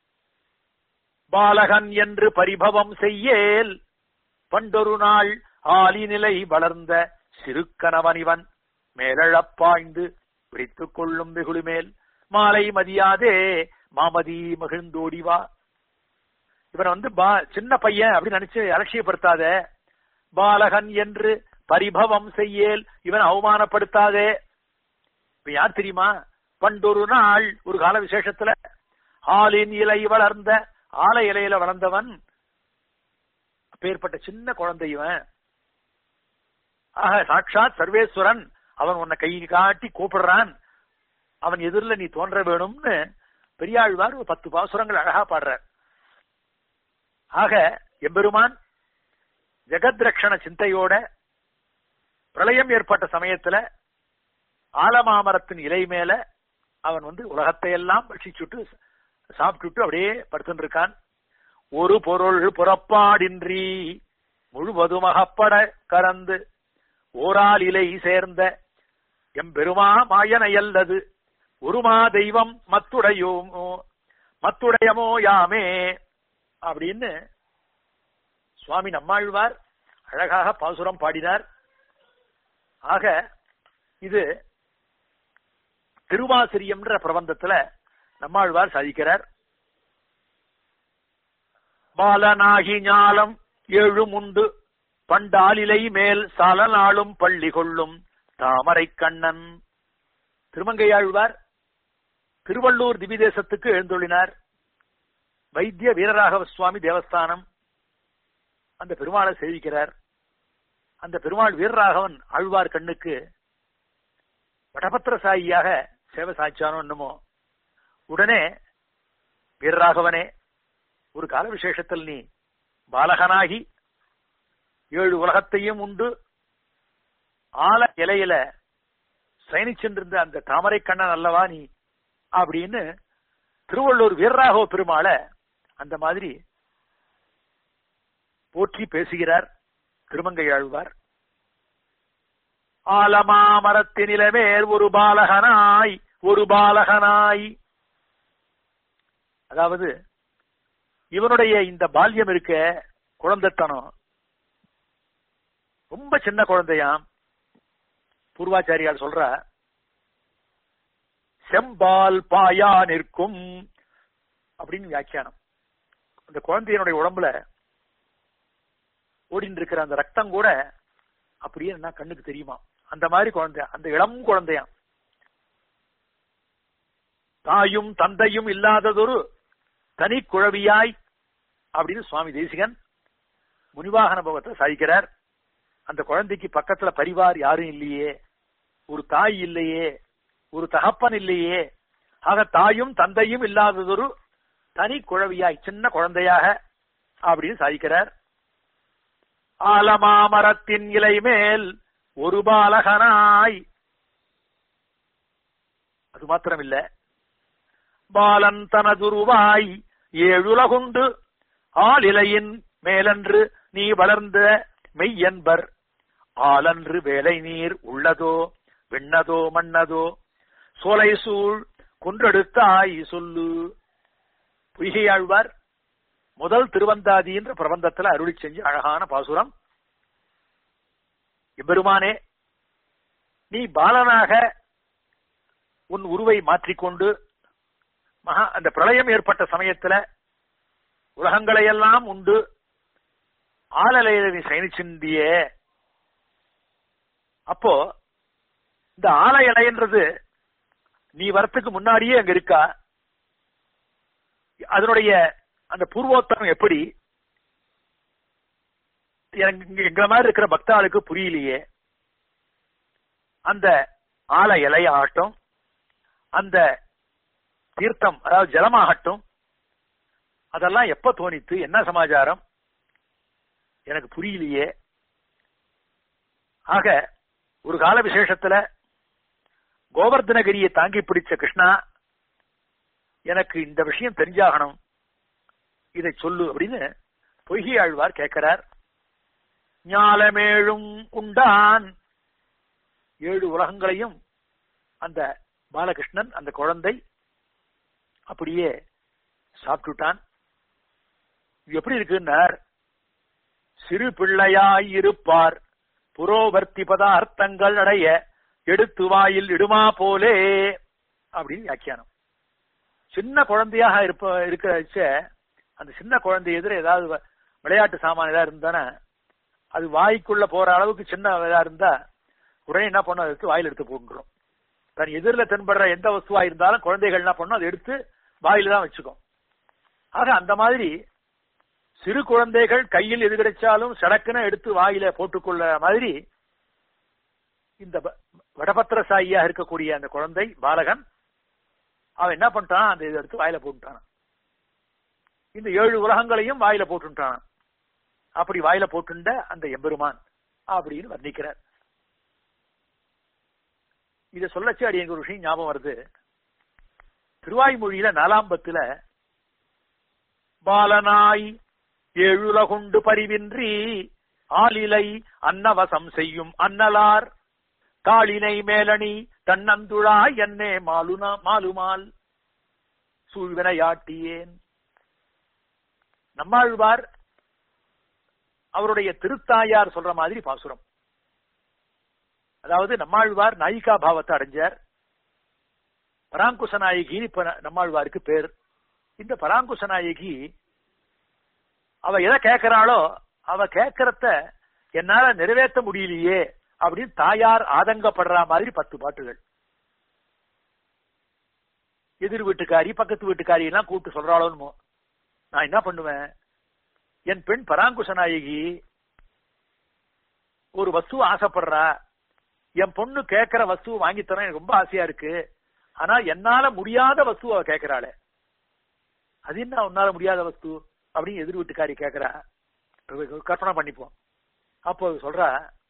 பாலகன் என்று பரிபவம் செய்யேல் பண்டொரு நாள் ஆலிநிலை வளர்ந்த சிறுக்கணவன் இவன் மேலழப்பாய்ந்து பிடித்துக் கொள்ளும் வெகுளி மேல் மாலை மதியாதே மாமதி மகிழ்ந்தோடிவா இவன் வந்து சின்ன பையன் அப்படின்னு நினைச்சு அலட்சியப்படுத்தாத பாலகன் என்று பரிபவம் செய்யேல் இவன் அவமானப்படுத்தாதே இப்ப யார் தெரியுமா பண்டொரு நாள் ஒரு கால விசேஷத்துல ஆளின் இலை வளர்ந்த ஆலை இலையில வளர்ந்தவன் அப்பேற்பட்ட சின்ன குழந்தை இவன் ஆக சாட்சாத் சர்வேஸ்வரன் அவன் உன்னை கை காட்டி கூப்பிடுறான் அவன் எதிரில் நீ தோன்ற வேணும்னு பெரியாழ்வார் ஒரு பத்து பாசுரங்கள் அழகா பாடுறார் ஆக எம்பெருமான் ஜெகத் ரக்ஷண சிந்தையோட பிரளயம் ஏற்பட்ட சமயத்துல ஆலமாமரத்தின் இலை மேல அவன் வந்து உலகத்தை எல்லாம் பட்சிச்சுட்டு சாப்பிட்டுட்டு அப்படியே படுத்துட்டு இருக்கான் ஒரு பொருள் புறப்பாடின்றி முழுவதும் அகப்பட கறந்து ஓரால் இலை சேர்ந்த எம்பெருமா மாயனையல்லது ஒருமா தெய்வம் மத்துடையோமோ மத்துடையமோ யாமே அப்படின்னு சுவாமி நம்மாழ்வார் அழகாக பாசுரம் பாடினார் ஆக இது திருவாசிரியம்ன்ற பிரபந்தத்துல நம்மாழ்வார் சாதிக்கிறார் பாலனாகி ஞாலம் ஏழுமுண்டு பண்டாலிலை மேல் சால நாளும் பள்ளி கொள்ளும் தாமரை கண்ணன் திருமங்கையாழ்வார் திருவள்ளூர் திவிதேசத்துக்கு எழுந்தொழினார் வைத்திய வீரராகவ சுவாமி தேவஸ்தானம் அந்த பெருமாளை சேவிக்கிறார் அந்த பெருமாள் வீரராகவன் ஆழ்வார் கண்ணுக்கு வடபத்திர சாயியாக சேவை சாய்ச்சானோ என்னமோ உடனே வீரராகவனே ஒரு கால விசேஷத்தில் நீ பாலகனாகி ஏழு உலகத்தையும் உண்டு ஆல இலையில சயனிச்சென்றிருந்த அந்த தாமரை கண்ணன் அல்லவா நீ அப்படின்னு திருவள்ளூர் வீரராகவ பெருமாளை அந்த மாதிரி போற்றி பேசுகிறார் திருமங்கையாழ்வார் ஆலமாமரத்தினிலமேல் ஒரு பாலகனாய் ஒரு பாலகனாய் அதாவது இவனுடைய இந்த பால்யம் இருக்க குழந்தைத்தனம் ரொம்ப சின்ன குழந்தையாம் பூர்வாச்சாரியால் சொல்ற செம்பால் பாயா நிற்கும் அப்படின்னு வியாக்கியானம் அந்த குழந்தையனுடைய உடம்புல ஓடிட்டு இருக்கிற அந்த ரத்தம் கூட அப்படியே என்ன கண்ணுக்கு தெரியுமா அந்த மாதிரி குழந்தை அந்த இளம் குழந்தையாம் தாயும் தந்தையும் இல்லாததொரு தனி குழவியாய் அப்படின்னு சுவாமி தேசிகன் முனிவாகன பகவத்தை சாதிக்கிறார் அந்த குழந்தைக்கு பக்கத்துல பரிவார் யாரும் இல்லையே ஒரு தாய் இல்லையே ஒரு தகப்பன் இல்லையே ஆக தாயும் தந்தையும் இல்லாததொரு தனி குழவியாய் சின்ன குழந்தையாக அப்படின்னு சாதிக்கிறார் ஆலமாமரத்தின் இலை மேல் ஒரு பாலகனாய் அது மாத்திரமில்ல பாலன் தனதுருவாய் ஏழுலகுண்டு ஆளிலையின் மேலன்று நீ வளர்ந்த மெய்யன்பர் ஆலன்று வேலை நீர் உள்ளதோ விண்ணதோ மண்ணதோ சோலை சூழ் குன்றெடுத்தாய் சொல்லு பொய்கையாழ்வார் முதல் திருவந்தாதி என்ற பிரபந்தத்துல அருளி செஞ்சு அழகான பாசுரம் எம்பெருமானே நீ பாலனாக உன் உருவை மாற்றிக்கொண்டு மகா அந்த பிரளயம் ஏற்பட்ட சமயத்துல உலகங்களையெல்லாம் உண்டு ஆலலையில நீ சயனிச்சிந்தியே அப்போ இந்த ஆல இலைன்றது நீ வரத்துக்கு முன்னாடியே அங்க இருக்கா அதனுடைய அந்த பூர்வோத்தரம் எப்படி எனக்கு எங்க மாதிரி இருக்கிற பக்தாளுக்கு புரியலையே அந்த ஆல இலை ஆகட்டும் அந்த தீர்த்தம் அதாவது ஜலமாகட்டும் அதெல்லாம் எப்ப தோணித்து என்ன சமாச்சாரம் எனக்கு புரியலையே ஆக ஒரு கால விசேஷத்துல கோவர்தனகிரியை தாங்கி பிடிச்ச கிருஷ்ணா எனக்கு இந்த விஷயம் தெரிஞ்சாகணும் இதை சொல்லு அப்படின்னு பொய்கை ஆழ்வார் கேட்கிறார் ஞாலமேழும் உண்டான் ஏழு உலகங்களையும் அந்த பாலகிருஷ்ணன் அந்த குழந்தை அப்படியே சாப்பிட்டுட்டான் எப்படி இருக்குன்னார் சிறு பிள்ளையாய் இருப்பார் புரோவர்த்தி பதார்த்தங்கள் அடைய எடுத்து வாயில் இடுமா போலே அப்படின்னு வியாக்கியானம் சின்ன குழந்தையாக இருப்ப இருக்கிற அந்த சின்ன குழந்தை எதிர ஏதாவது விளையாட்டு சாமான் ஏதாவது இருந்தானே அது வாய்க்குள்ள போற அளவுக்கு சின்ன இதா இருந்தா உடனே என்ன பண்ணும் அதை எடுத்து வாயில் எடுத்து போட்டுரும் தன் எதிரில் தென்படுற எந்த வஸ்துவா இருந்தாலும் குழந்தைகள் என்ன பண்ணும் அதை எடுத்து வாயில தான் வச்சுக்கும் ஆக அந்த மாதிரி சிறு குழந்தைகள் கையில் எது கிடைச்சாலும் சடக்குன்னு எடுத்து வாயில போட்டுக்கொள்ள மாதிரி இந்த வடபத்திர சாயியாக இருக்கக்கூடிய அந்த குழந்தை பாலகன் அவன் என்ன பண்ணிட்டான் அந்த இதை எடுத்து வாயில போட்டுட்டான் இந்த ஏழு உலகங்களையும் வாயில போட்டுட்டான் அப்படி வாயில போட்டுண்ட அந்த எம்பெருமான் அப்படின்னு வர்ணிக்கிறார் இத சொல்லச்சு அடி எங்க ஒரு விஷயம் ஞாபகம் வருது திருவாய்மொழியில நாலாம்பத்துல பாலனாய் ஏழுலகுண்டு பரிவின்றி ஆலிலை அன்னவசம் செய்யும் அன்னலார் தாளினை மேலணி தன்னந்துழாய் என்னே மாலுனா மாலுமால் சூழ்வினையாட்டியேன் நம்மாழ்வார் அவருடைய திருத்தாயார் சொல்ற மாதிரி பாசுரம் அதாவது நம்மாழ்வார் நாயிகா பாவத்தை அடைஞ்சார் பராங்குச நாயகின்னு இப்ப நம்மாழ்வாருக்கு பேர் இந்த பராங்குச நாயகி அவ எதை கேட்கிறாளோ அவ கேட்கறத என்னால நிறைவேற்ற முடியலையே அப்படின்னு தாயார் ஆதங்கப்படுற மாதிரி பத்து பாட்டுகள் எதிர் வீட்டுக்காரி பக்கத்து வீட்டுக்காரி எல்லாம் கூப்பிட்டு சொல்றாளோன்னு நான் என்ன பண்ணுவேன் என் பெண் பராங்குஷ நாயகி ஒரு வஸ்து ஆசைப்படுறா என் பொண்ணு கேட்கிற வஸ்து வாங்கி தரேன் எனக்கு ரொம்ப ஆசையா இருக்கு ஆனா என்னால முடியாத வஸ்து அவ கேட்கிறாளே அது என்ன உன்னால முடியாத வஸ்து அப்படின்னு எதிர் வீட்டுக்காரி கேட்கிறா கற்பனை பண்ணிப்போம் அப்போ சொல்றா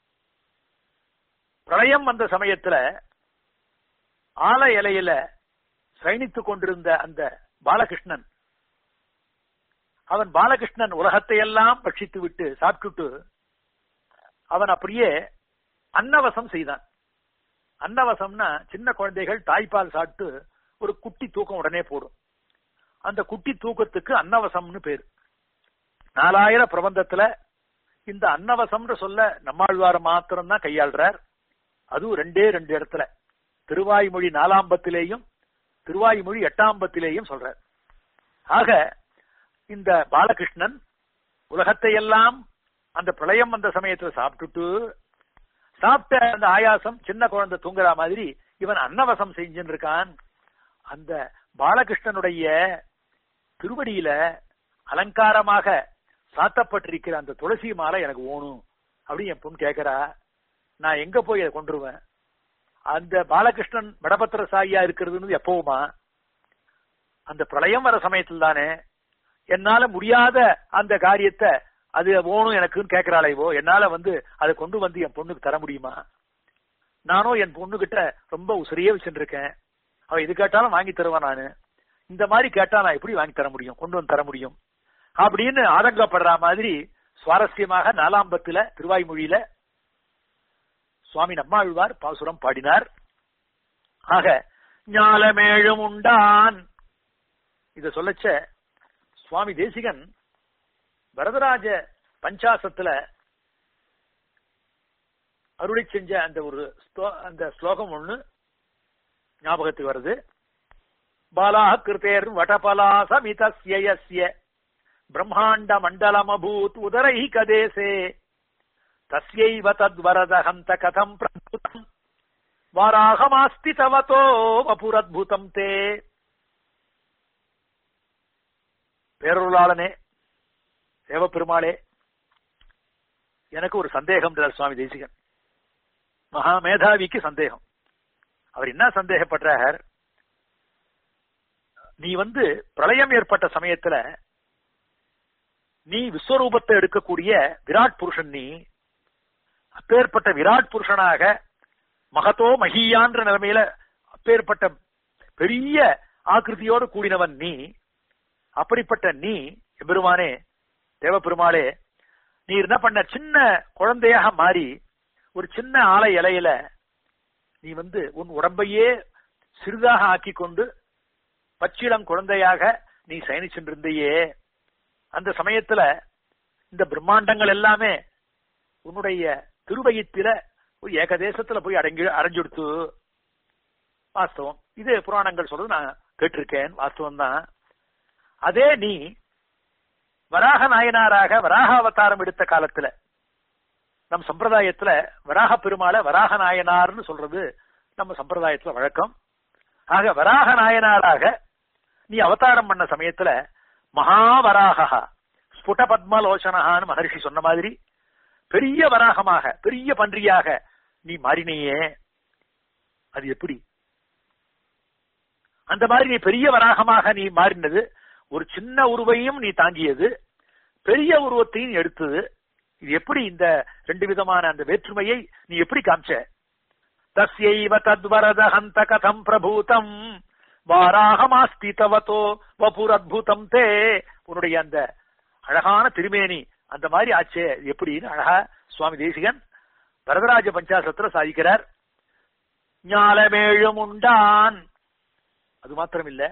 பிரளயம் வந்த சமயத்துல ஆல இலையில சயனித்துக் கொண்டிருந்த அந்த பாலகிருஷ்ணன் அவன் பாலகிருஷ்ணன் உலகத்தை எல்லாம் பட்சித்து விட்டு சாப்பிட்டுட்டு அவன் அப்படியே அன்னவசம் செய்தான் அன்னவசம்னா சின்ன குழந்தைகள் தாய்ப்பால் சாப்பிட்டு ஒரு குட்டி தூக்கம் உடனே போடும் அந்த குட்டி தூக்கத்துக்கு அன்னவசம்னு பேரு நாலாயிரம் பிரபந்தத்துல இந்த அன்னவசம்ன்ற சொல்ல நம்மாழ்வார மாத்திரம் தான் கையாள்றார் அதுவும் ரெண்டே ரெண்டு இடத்துல திருவாய்மொழி நாலாம்பத்திலேயும் திருவாய்மொழி எட்டாம்பத்திலேயும் சொல்றார் ஆக இந்த பாலகிருஷ்ணன் உலகத்தை எல்லாம் அந்த பிரளயம் வந்த சமயத்துல சாப்பிட்டுட்டு சாப்பிட்ட அந்த ஆயாசம் சின்ன குழந்தை தூங்குற மாதிரி இவன் அன்னவசம் செஞ்சுன்னு இருக்கான் அந்த பாலகிருஷ்ணனுடைய திருவடியில அலங்காரமாக சாத்தப்பட்டிருக்கிற அந்த துளசி மாலை எனக்கு ஓணும் அப்படின்னு என் பொண்ணு கேட்கிறா நான் எங்க போய் அதை கொண்டுருவேன் அந்த பாலகிருஷ்ணன் வடபத்திர சாயியா இருக்கிறதுன்னு எப்பவுமா அந்த பிரளயம் வர சமயத்தில் தானே என்னால முடியாத அந்த காரியத்தை அது ஓணும் எனக்குன்னு கேட்கிறாளேவோ என்னால வந்து அதை கொண்டு வந்து என் பொண்ணுக்கு தர முடியுமா நானும் என் பொண்ணு கிட்ட ரொம்ப உசிரியே வச்சுட்டு இருக்கேன் அவ எது கேட்டாலும் வாங்கி தருவான் நானு இந்த மாதிரி கேட்டா நான் எப்படி வாங்கி தர முடியும் கொண்டு வந்து தர முடியும் அப்படின்னு ஆதங்கப்படுற மாதிரி சுவாரஸ்யமாக நாலாம்பத்துல திருவாய்மொழியில சுவாமி நம்மாழ்வார் பாசுரம் பாடினார் ஆக ஞாலமேழும் உண்டான் இத சொல்லச்ச சுவாமி தேசிகன் வரதராஜ பஞ்சாசத்துல அருளி செஞ்ச அந்த ஒரு அந்த ஸ்லோகம் ஒண்ணு ஞாபகத்துக்கு வருது பாலா கிருத்தேர் வடபலா சமிதஸ்ய பிரம்மாண்ட மண்டலமபூத் உதரை கதேசே தஸ்யைவ தத்வரத ஹந்த கதம் பிரபுதம் வாராகமாஸ்தி தவதோ வபுரத்புதம் தே பேரருளாளனே தேவப்பெருமாளே எனக்கு ஒரு சந்தேகம் சுவாமி தேசிகன் மகா மேதாவிக்கு சந்தேகம் அவர் என்ன சந்தேகப்படுறார் நீ வந்து பிரளயம் ஏற்பட்ட சமயத்துல நீ விஸ்வரூபத்தை எடுக்கக்கூடிய விராட் புருஷன் நீ அப்பேற்பட்ட விராட் புருஷனாக மகத்தோ மகியான்ற நிலைமையில அப்பேற்பட்ட பெரிய ஆக்கிருதியோடு கூடினவன் நீ அப்படிப்பட்ட நீ எம்பெருமானே தேவப்பெருமாளே நீ என்ன பண்ண சின்ன குழந்தையாக மாறி ஒரு சின்ன ஆலை இலையில நீ வந்து உன் உடம்பையே சிறிதாக ஆக்கி கொண்டு பச்சிளம் குழந்தையாக நீ சயனிச்சென்றிருந்தையே அந்த சமயத்துல இந்த பிரம்மாண்டங்கள் எல்லாமே உன்னுடைய திருவயத்தில ஒரு ஏகதேசத்துல போய் அடங்கி அரைஞ்சுடுத்து வாஸ்தவம் இது புராணங்கள் சொல்றது நான் கேட்டிருக்கேன் வாஸ்தவம் தான் அதே நீ வராக நாயனாராக வராக அவதாரம் எடுத்த காலத்துல நம் சம்பிரதாயத்துல வராக பெருமாளை வராக நாயனார்னு சொல்றது நம்ம சம்பிரதாயத்துல வழக்கம் ஆக வராக நாயனாராக நீ அவதாரம் பண்ண சமயத்துல மகாவராகா ஸ்புட பத்மலோச்சனஹான்னு மகர்ஷி சொன்ன மாதிரி பெரிய வராகமாக பெரிய பன்றியாக நீ மாறினையே அது எப்படி அந்த மாதிரி நீ பெரிய வராகமாக நீ மாறினது ஒரு சின்ன உருவையும் நீ தாங்கியது பெரிய உருவத்தையும் எடுத்தது இது எப்படி இந்த ரெண்டு விதமான அந்த வேற்றுமையை நீ எப்படி காமிச்ச தஸ்யைவ தத்வரத ஹந்த கதம் பிரபூதம் வாராகமாஸ்தி தவத்தோ வபுரத்புதம் தே உன்னுடைய அந்த அழகான திருமேனி அந்த மாதிரி ஆச்சே எப்படின்னு அழகா சுவாமி தேசிகன் வரதராஜ பஞ்சாசத்துல சாதிக்கிறார் ஞாலமேழும் உண்டான் அது மாத்திரம் இல்ல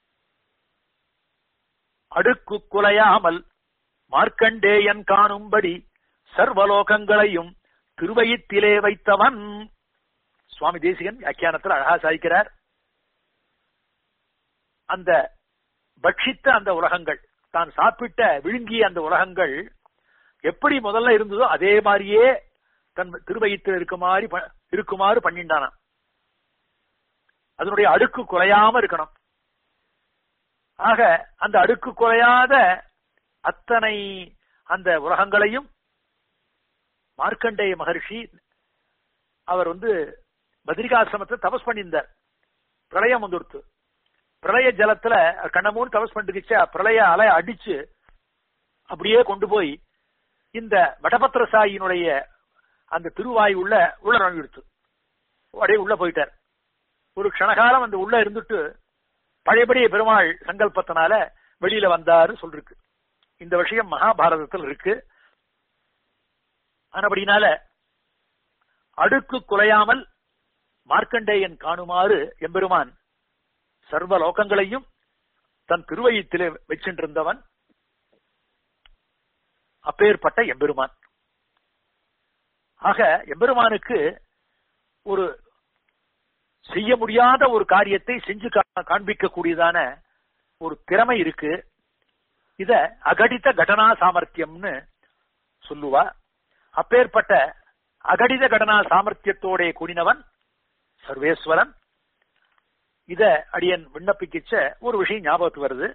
அடுக்கு குலையாமல் மார்க்கண்டேயன் காணும்படி சர்வலோகங்களையும் திருவயித்திலே வைத்தவன் சுவாமி தேசிகன் வியாக்கியானத்தில் அழகா சாதிக்கிறார் அந்த பட்சித்த அந்த உலகங்கள் தான் சாப்பிட்ட விழுங்கிய அந்த உலகங்கள் எப்படி முதல்ல இருந்ததோ அதே மாதிரியே தன் திருவயிற்றில் இருக்குமாறு ப- இருக்குமாறு பண்ணிண்டானாம் அதனுடைய அடுக்கு குறையாம இருக்கணும் ஆக அந்த அடுக்கு குறையாத அத்தனை அந்த உலகங்களையும் மார்க்கண்டேய மகர்ஷி அவர் வந்து பத்ரிகாசிரமத்தை தபஸ் பண்ணியிருந்தார் பிரளயம் வந்துடுத்து பிரளய ஜலத்துல கண்ணமூன் தபஸ் பண்ணிருச்சு பிரளய அலை அடிச்சு அப்படியே கொண்டு போய் இந்த வடபத்திரசாயினுடைய அந்த திருவாய் உள்ள உள்ள நுழைஞ்சிடுத்து அப்படியே உள்ள போயிட்டார் ஒரு க்ஷணகாலம் அந்த உள்ள இருந்துட்டு பழையபடி பெருமாள் சங்கல்பத்தினால வெளியில வந்தாரு சொல்லிருக்கு இந்த விஷயம் மகாபாரதத்தில் இருக்கு ஆனபடினால அடுக்கு குலையாமல் மார்க்கண்டேயன் காணுமாறு எம்பெருமான் சர்வ லோகங்களையும் தன் திருவயிற்றிலே வச்சின்றிருந்தவன் அப்பேற்பட்ட எம்பெருமான் ஆக எம்பெருமானுக்கு ஒரு செய்ய முடியாத ஒரு காரியத்தை செஞ்சு கா- காண்பிக்கக்கூடியதான ஒரு திறமை இருக்கு இத அகடித கடனா சாமர்த்தியம்னு சொல்லுவா அப்பேற்பட்ட அகடித கடனா சாமர்த்தியத்தோட கூடினவன் சர்வேஸ்வரன் இத அடியன் விண்ணப்பிக்கிச்ச ஒரு விஷயம் ஞாபகத்துக்கு வருது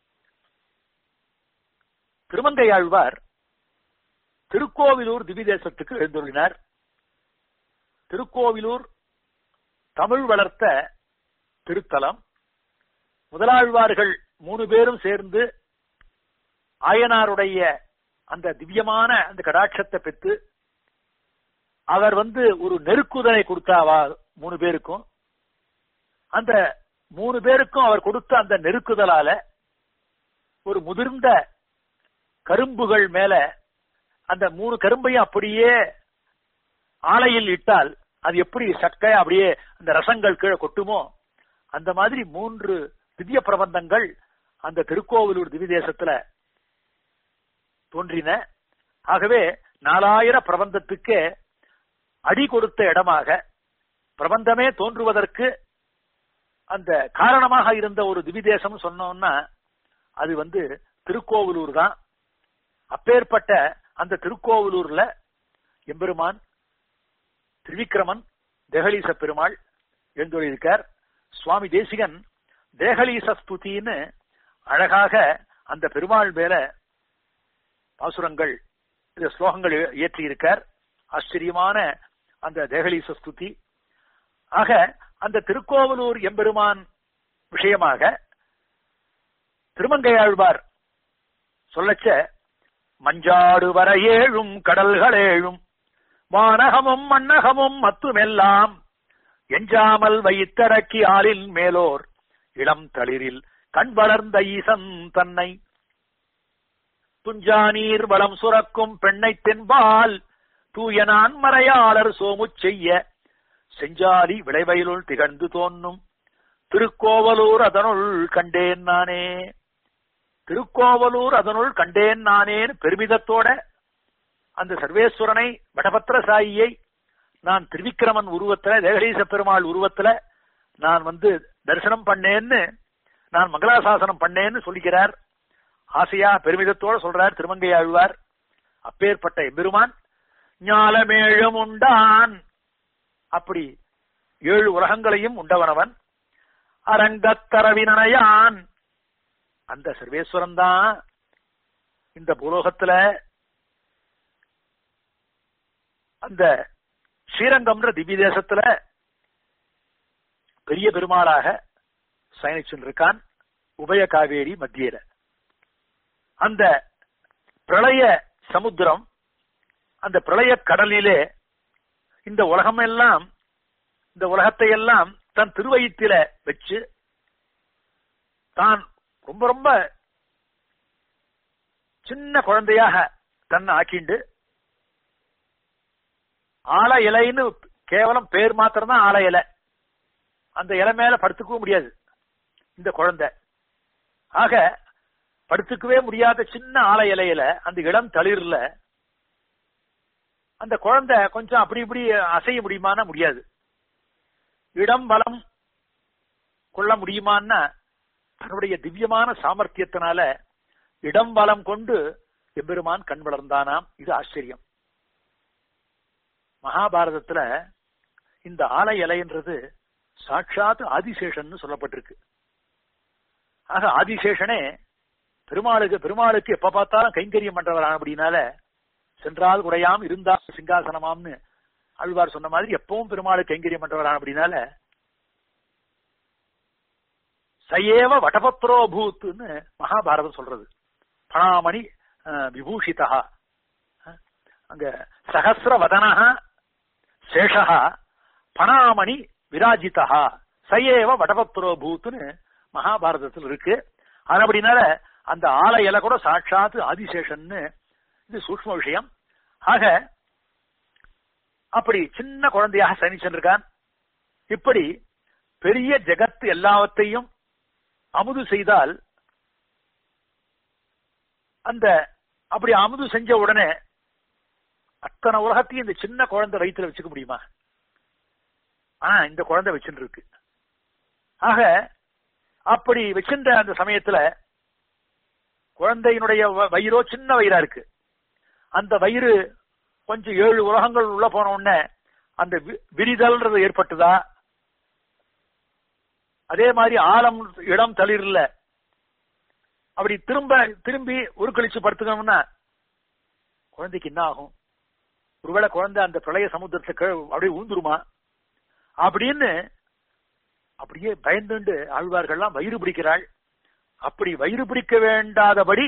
திருமங்கையாழ்வார் திருக்கோவிலூர் திவிதேசத்துக்கு எழுந்துள்ளினார் திருக்கோவிலூர் தமிழ் வளர்த்த திருத்தலம் முதலாழ்வார்கள் மூணு பேரும் சேர்ந்து ஆயனாருடைய அந்த திவ்யமான அந்த கடாட்சத்தை பெற்று அவர் வந்து ஒரு நெருக்குதலை கொடுத்தாவா மூணு பேருக்கும் அந்த மூணு பேருக்கும் அவர் கொடுத்த அந்த நெருக்குதலால ஒரு முதிர்ந்த கரும்புகள் மேல அந்த மூணு கரும்பையும் அப்படியே ஆலையில் இட்டால் அது எப்படி சக்கையா அப்படியே அந்த ரசங்கள் கீழே கொட்டுமோ அந்த மாதிரி மூன்று திவ்ய பிரபந்தங்கள் அந்த திருக்கோவிலூர் திவ்ய தேசத்துல தோன்றின ஆகவே நாலாயிர பிரபந்தத்துக்கு அடி கொடுத்த இடமாக பிரபந்தமே தோன்றுவதற்கு அந்த காரணமாக இருந்த ஒரு திவிதேசம் சொன்னோம்னா அது வந்து திருக்கோவிலூர் தான் அப்பேற்பட்ட அந்த திருக்கோவிலூர்ல எம்பெருமான் திரிவிக்ரமன் தேகலீச பெருமாள் எழுந்தொழிருக்கார் சுவாமி தேசிகன் தேகலீச ஸ்துதின்னு அழகாக அந்த பெருமாள் மேல பாசுரங்கள் இந்த ஸ்லோகங்கள் இயற்றியிருக்கார் ஆச்சரியமான அந்த தேகலீச ஸ்துதி ஆக அந்த திருக்கோவலூர் எம்பெருமான் விஷயமாக திருமங்கையாழ்வார் சொல்லச்ச மஞ்சாடு வர ஏழும் கடல்களேழும் வானகமும் மண்ணகமும் மத்துமெல்லாம் எஞ்சாமல் வைத்தடக்கி ஆளின் மேலோர் இளம் தளிரில் கண் வளர்ந்த ஈசன் தன்னை துஞ்சானீர் வளம் சுரக்கும் பெண்ணை தென்பால் தூய நான் மறையாளர் சோமுச் செய்ய செஞ்சாலி விளைவயலுள் திகழ்ந்து தோன்னும் திருக்கோவலூர் அதனுள் கண்டேன் நானே திருக்கோவலூர் அதனுள் கண்டேன் நானேன்னு பெருமிதத்தோட அந்த சர்வேஸ்வரனை வடபத்திர சாயியை நான் திருவிக்கிரமன் உருவத்துல தேகலீச பெருமாள் உருவத்துல நான் வந்து தரிசனம் பண்ணேன்னு நான் மங்களாசாசனம் பண்ணேன்னு சொல்லிக்கிறார் ஆசையா பெருமிதத்தோட சொல்றார் திருமங்கை ஆழ்வார் அப்பேற்பட்ட எம்பெருமான் ஞாலமேழும் உண்டான் அப்படி ஏழு உலகங்களையும் உண்டவனவன் அரங்கத்தரவினனையான் அந்த சர்வேஸ்வரன் தான் இந்த பூலோகத்துல அந்த ஸ்ரீரங்கம்ன்ற திவ்ய தேசத்துல பெரிய பெருமாளாக சயனிச்சுன்னு இருக்கான் உபய காவேரி மத்தியில அந்த பிரளய சமுத்திரம் அந்த பிரளய கடலிலே இந்த உலகம் எல்லாம் இந்த உலகத்தை எல்லாம் தன் திருவயிற்றில வச்சு தான் ரொம்ப ரொம்ப சின்ன குழந்தையாக தன்னை ஆக்கிண்டு ஆல இலைன்னு கேவலம் பேர் மாத்திரம் தான் ஆல இலை அந்த இலை மேல படுத்துக்கவும் முடியாது இந்த குழந்தை ஆக படுத்துக்கவே முடியாத சின்ன ஆல இலையில அந்த இளம் தளிர்ல அந்த குழந்தை கொஞ்சம் அப்படி இப்படி அசைய முடியுமான்னா முடியாது இடம் பலம் கொள்ள முடியுமான்னா தன்னுடைய திவ்யமான சாமர்த்தியத்தினால இடம் வலம் கொண்டு எம்பெருமான் கண் வளர்ந்தானாம் இது ஆச்சரியம் மகாபாரதத்துல இந்த ஆலை இலைன்றது சாட்சாத் ஆதிசேஷன் சொல்லப்பட்டிருக்கு ஆக ஆதிசேஷனே பெருமாளுக்கு பெருமாளுக்கு எப்ப பார்த்தாலும் கைங்கரியம் பண்றவரான அப்படின்னால சென்றால் குறையாம் இருந்தால் சிங்காசனமாம்னு அழ்வார் சொன்ன மாதிரி எப்பவும் பெருமாளுக்கு கைங்கரியம் பண்றவரான அப்படின்னால சயேவ வடபத்ரோ பூத்துன்னு மகாபாரதம் சொல்றது பணாமணி விபூஷிதா அங்க சகசிர வதனஹ சேஷா பணாமணி விராஜிதா சயேவ வடபத்ரோ பூத்துன்னு மகாபாரதத்தில் இருக்கு அப்படினால அந்த ஆல இலை கூட சாட்சாத்து ஆதிசேஷன்னு இது சூக்ம விஷயம் ஆக அப்படி சின்ன குழந்தையாக சனிச்சென்றிருக்கான் இப்படி பெரிய ஜெகத் எல்லாவற்றையும் அமுது செய்தால் அந்த அப்படி அமுது செஞ்ச உடனே அத்தனை உலகத்தையும் இந்த சின்ன குழந்தை வயிற்றுல வச்சுக்க முடியுமா ஆனா இந்த குழந்தை வச்சுட்டு இருக்கு ஆக அப்படி வச்சிருந்த அந்த சமயத்துல குழந்தையினுடைய வயிறோ சின்ன வயிறா இருக்கு அந்த வயிறு கொஞ்சம் ஏழு உலகங்கள் உள்ள போன உடனே அந்த விரிதல்ன்றது ஏற்பட்டுதா அதே மாதிரி ஆழம் இடம் தளிர்ல அப்படி திரும்ப திரும்பி உருக்களிச்சு படுத்துக்கணும்னா குழந்தைக்கு என்ன ஆகும் ஒருவேளை குழந்தை அந்த பிரளய சமுத்திரத்துக்கு அப்படியே ஊந்துருமா அப்படின்னு அப்படியே பயந்துண்டு ஆழ்வார்கள்லாம் வயிறு பிடிக்கிறாள் அப்படி வயிறு பிடிக்க வேண்டாதபடி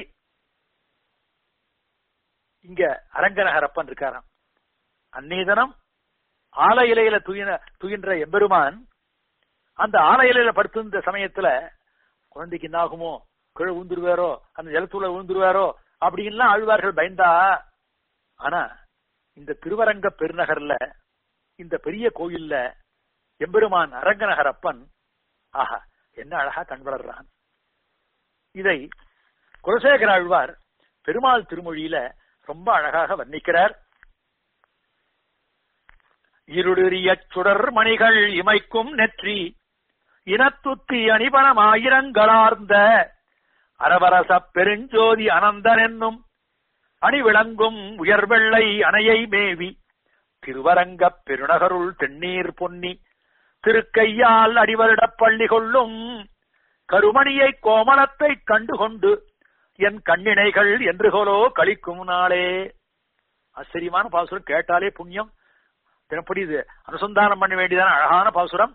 இங்க அரங்கநகரப்பன் இருக்காராம் அந்நீதனம் ஆல இலையில துயின துயின்ற எம்பெருமான் அந்த ஆல இலையில படுத்திருந்த சமயத்துல குழந்தைக்கு என்ன ஆகுமோ கீழே ஊந்துருவாரோ அந்த ஜலத்துல ஊந்துருவாரோ அப்படின்லாம் ஆழ்வார்கள் பயந்தா ஆனா இந்த திருவரங்க பெருநகர்ல இந்த பெரிய கோயில்ல எம்பெருமான் அரங்கநகரப்பன் ஆஹா என்ன அழகா கண் வளர்றான் இதை குலசேகர ஆழ்வார் பெருமாள் திருமொழியில ரொம்ப அழகாக வர்ணிக்கிறார் இருளிய சுடர் மணிகள் இமைக்கும் நெற்றி இனத்துத்தி அணிபணமாயிரங்களார்ந்த அரவரச பெருஞ்சோதி அனந்தன் என்னும் அணிவிளங்கும் உயர்வெள்ளை அணையை மேவி திருவரங்கப் பெருநகருள் தென்னீர் பொன்னி திருக்கையால் அடிவருடப் பள்ளி கொள்ளும் கருமணியை கோமலத்தை கண்டுகொண்டு என் கண்ணினைகள் என்று கோலோ கழிக்கும் நாளே ஆச்சரியமான பாசுரம் கேட்டாலே புண்ணியம் தினப்படி இது அனுசந்தானம் பண்ண வேண்டியதான அழகான பாசுரம்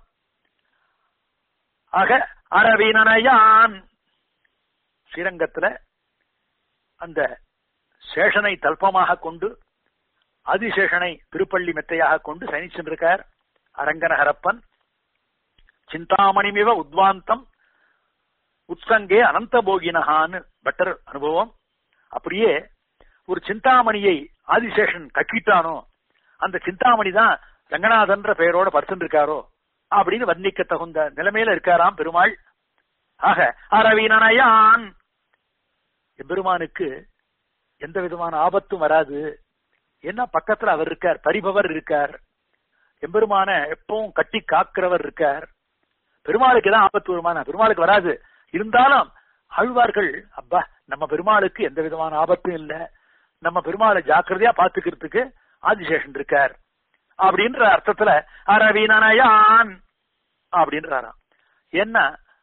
ஆக அரவினனையான் ஸ்ரீரங்கத்துல அந்த சேஷனை தல்பமாக கொண்டு ஆதிசேஷனை திருப்பள்ளி மெத்தையாக கொண்டு சனிச்சென்றிருக்கார் அரங்கநகரப்பன் சிந்தாமணிமிவ உத்வாந்தம் உத்சங்கே அனந்த போகினஹான்னு பட்டர் அனுபவம் அப்படியே ஒரு சிந்தாமணியை ஆதிசேஷன் கக்கிட்டானோ அந்த சிந்தாமணி தான் ரங்கநாதன்ற பெயரோட படுத்துட்டு இருக்காரோ அப்படின்னு வர்ணிக்க தகுந்த நிலைமையில இருக்காராம் பெருமாள் ஆக அரவீனனையான் எம்பெருமானுக்கு எந்த விதமான ஆபத்தும் வராது ஏன்னா பக்கத்துல அவர் இருக்கார் பரிபவர் இருக்கார் எம்பெருமான எப்பவும் கட்டி காக்கிறவர் இருக்கார் பெருமாளுக்கு தான் ஆபத்து வருமான பெருமாளுக்கு வராது இருந்தாலும் ஆழ்வார்கள் அப்பா நம்ம பெருமாளுக்கு எந்த விதமான ஆபத்தும் இல்ல நம்ம பெருமாளை ஜாக்கிரதையா பாத்துக்கிறதுக்கு ஆதிசேஷன் இருக்கார் அப்படின்ற அர்த்தத்துல அரவீனனயான் அப்படின்றாராம் என்ன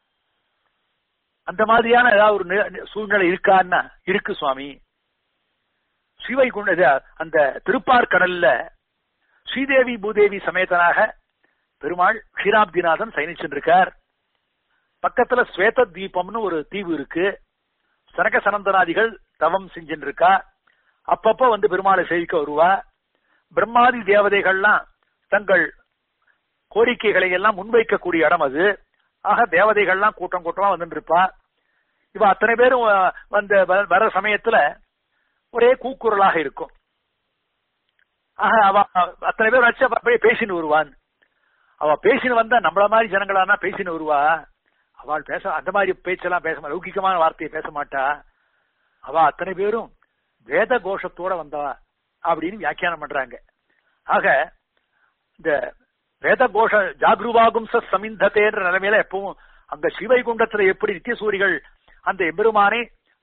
அந்த மாதிரியான ஏதாவது ஒரு சூழ்நிலை இருக்கான்னா இருக்கு சுவாமி ஸ்ரீவைகுண்ட அந்த திருப்பார்கடல்ல ஸ்ரீதேவி பூதேவி சமேதனாக பெருமாள் க்ஷீராப்திநாதன் சயனிச்சுருக்கார் பக்கத்துல ஸ்வேத தீபம்னு ஒரு தீவு இருக்கு சனக சனந்தனாதிகள் தவம் செஞ்சுட்டு இருக்கா அப்பப்ப வந்து பெருமாளை சேவிக்க வருவா பிரம்மாதி தேவதைகள்லாம் தங்கள் கோரிக்கைகளை எல்லாம் முன்வைக்கக்கூடிய இடம் அது ஆக தேவதைகள்லாம் கூட்டம் கூட்டமா வந்துட்டு இருப்பா இவ அத்தனை பேரும் வந்த வர சமயத்துல ஒரே கூக்குரலாக இருக்கும் ஆக அவ அத்தனை பேர் வச்சு அப்படியே பேசின்னு வருவான் அவ பேசின்னு வந்தா நம்மள மாதிரி ஜனங்களானா பேசின்னு வருவா அவள் பேச அந்த மாதிரி பேச்செல்லாம் பேச லௌகிகமான வார்த்தையை பேச மாட்டா அவ அத்தனை பேரும் வேத கோஷத்தோட வந்தவா அப்படின்னு வியாக்கியானம் பண்றாங்க ஆக இந்த வேத கோஷ ஜாக்ருவாகும் சமிந்ததேன்ற நிலைமையில எப்பவும் அங்க சிவைகுண்டத்துல எப்படி நித்தியசூரிகள் அந்த எம்பெருமானை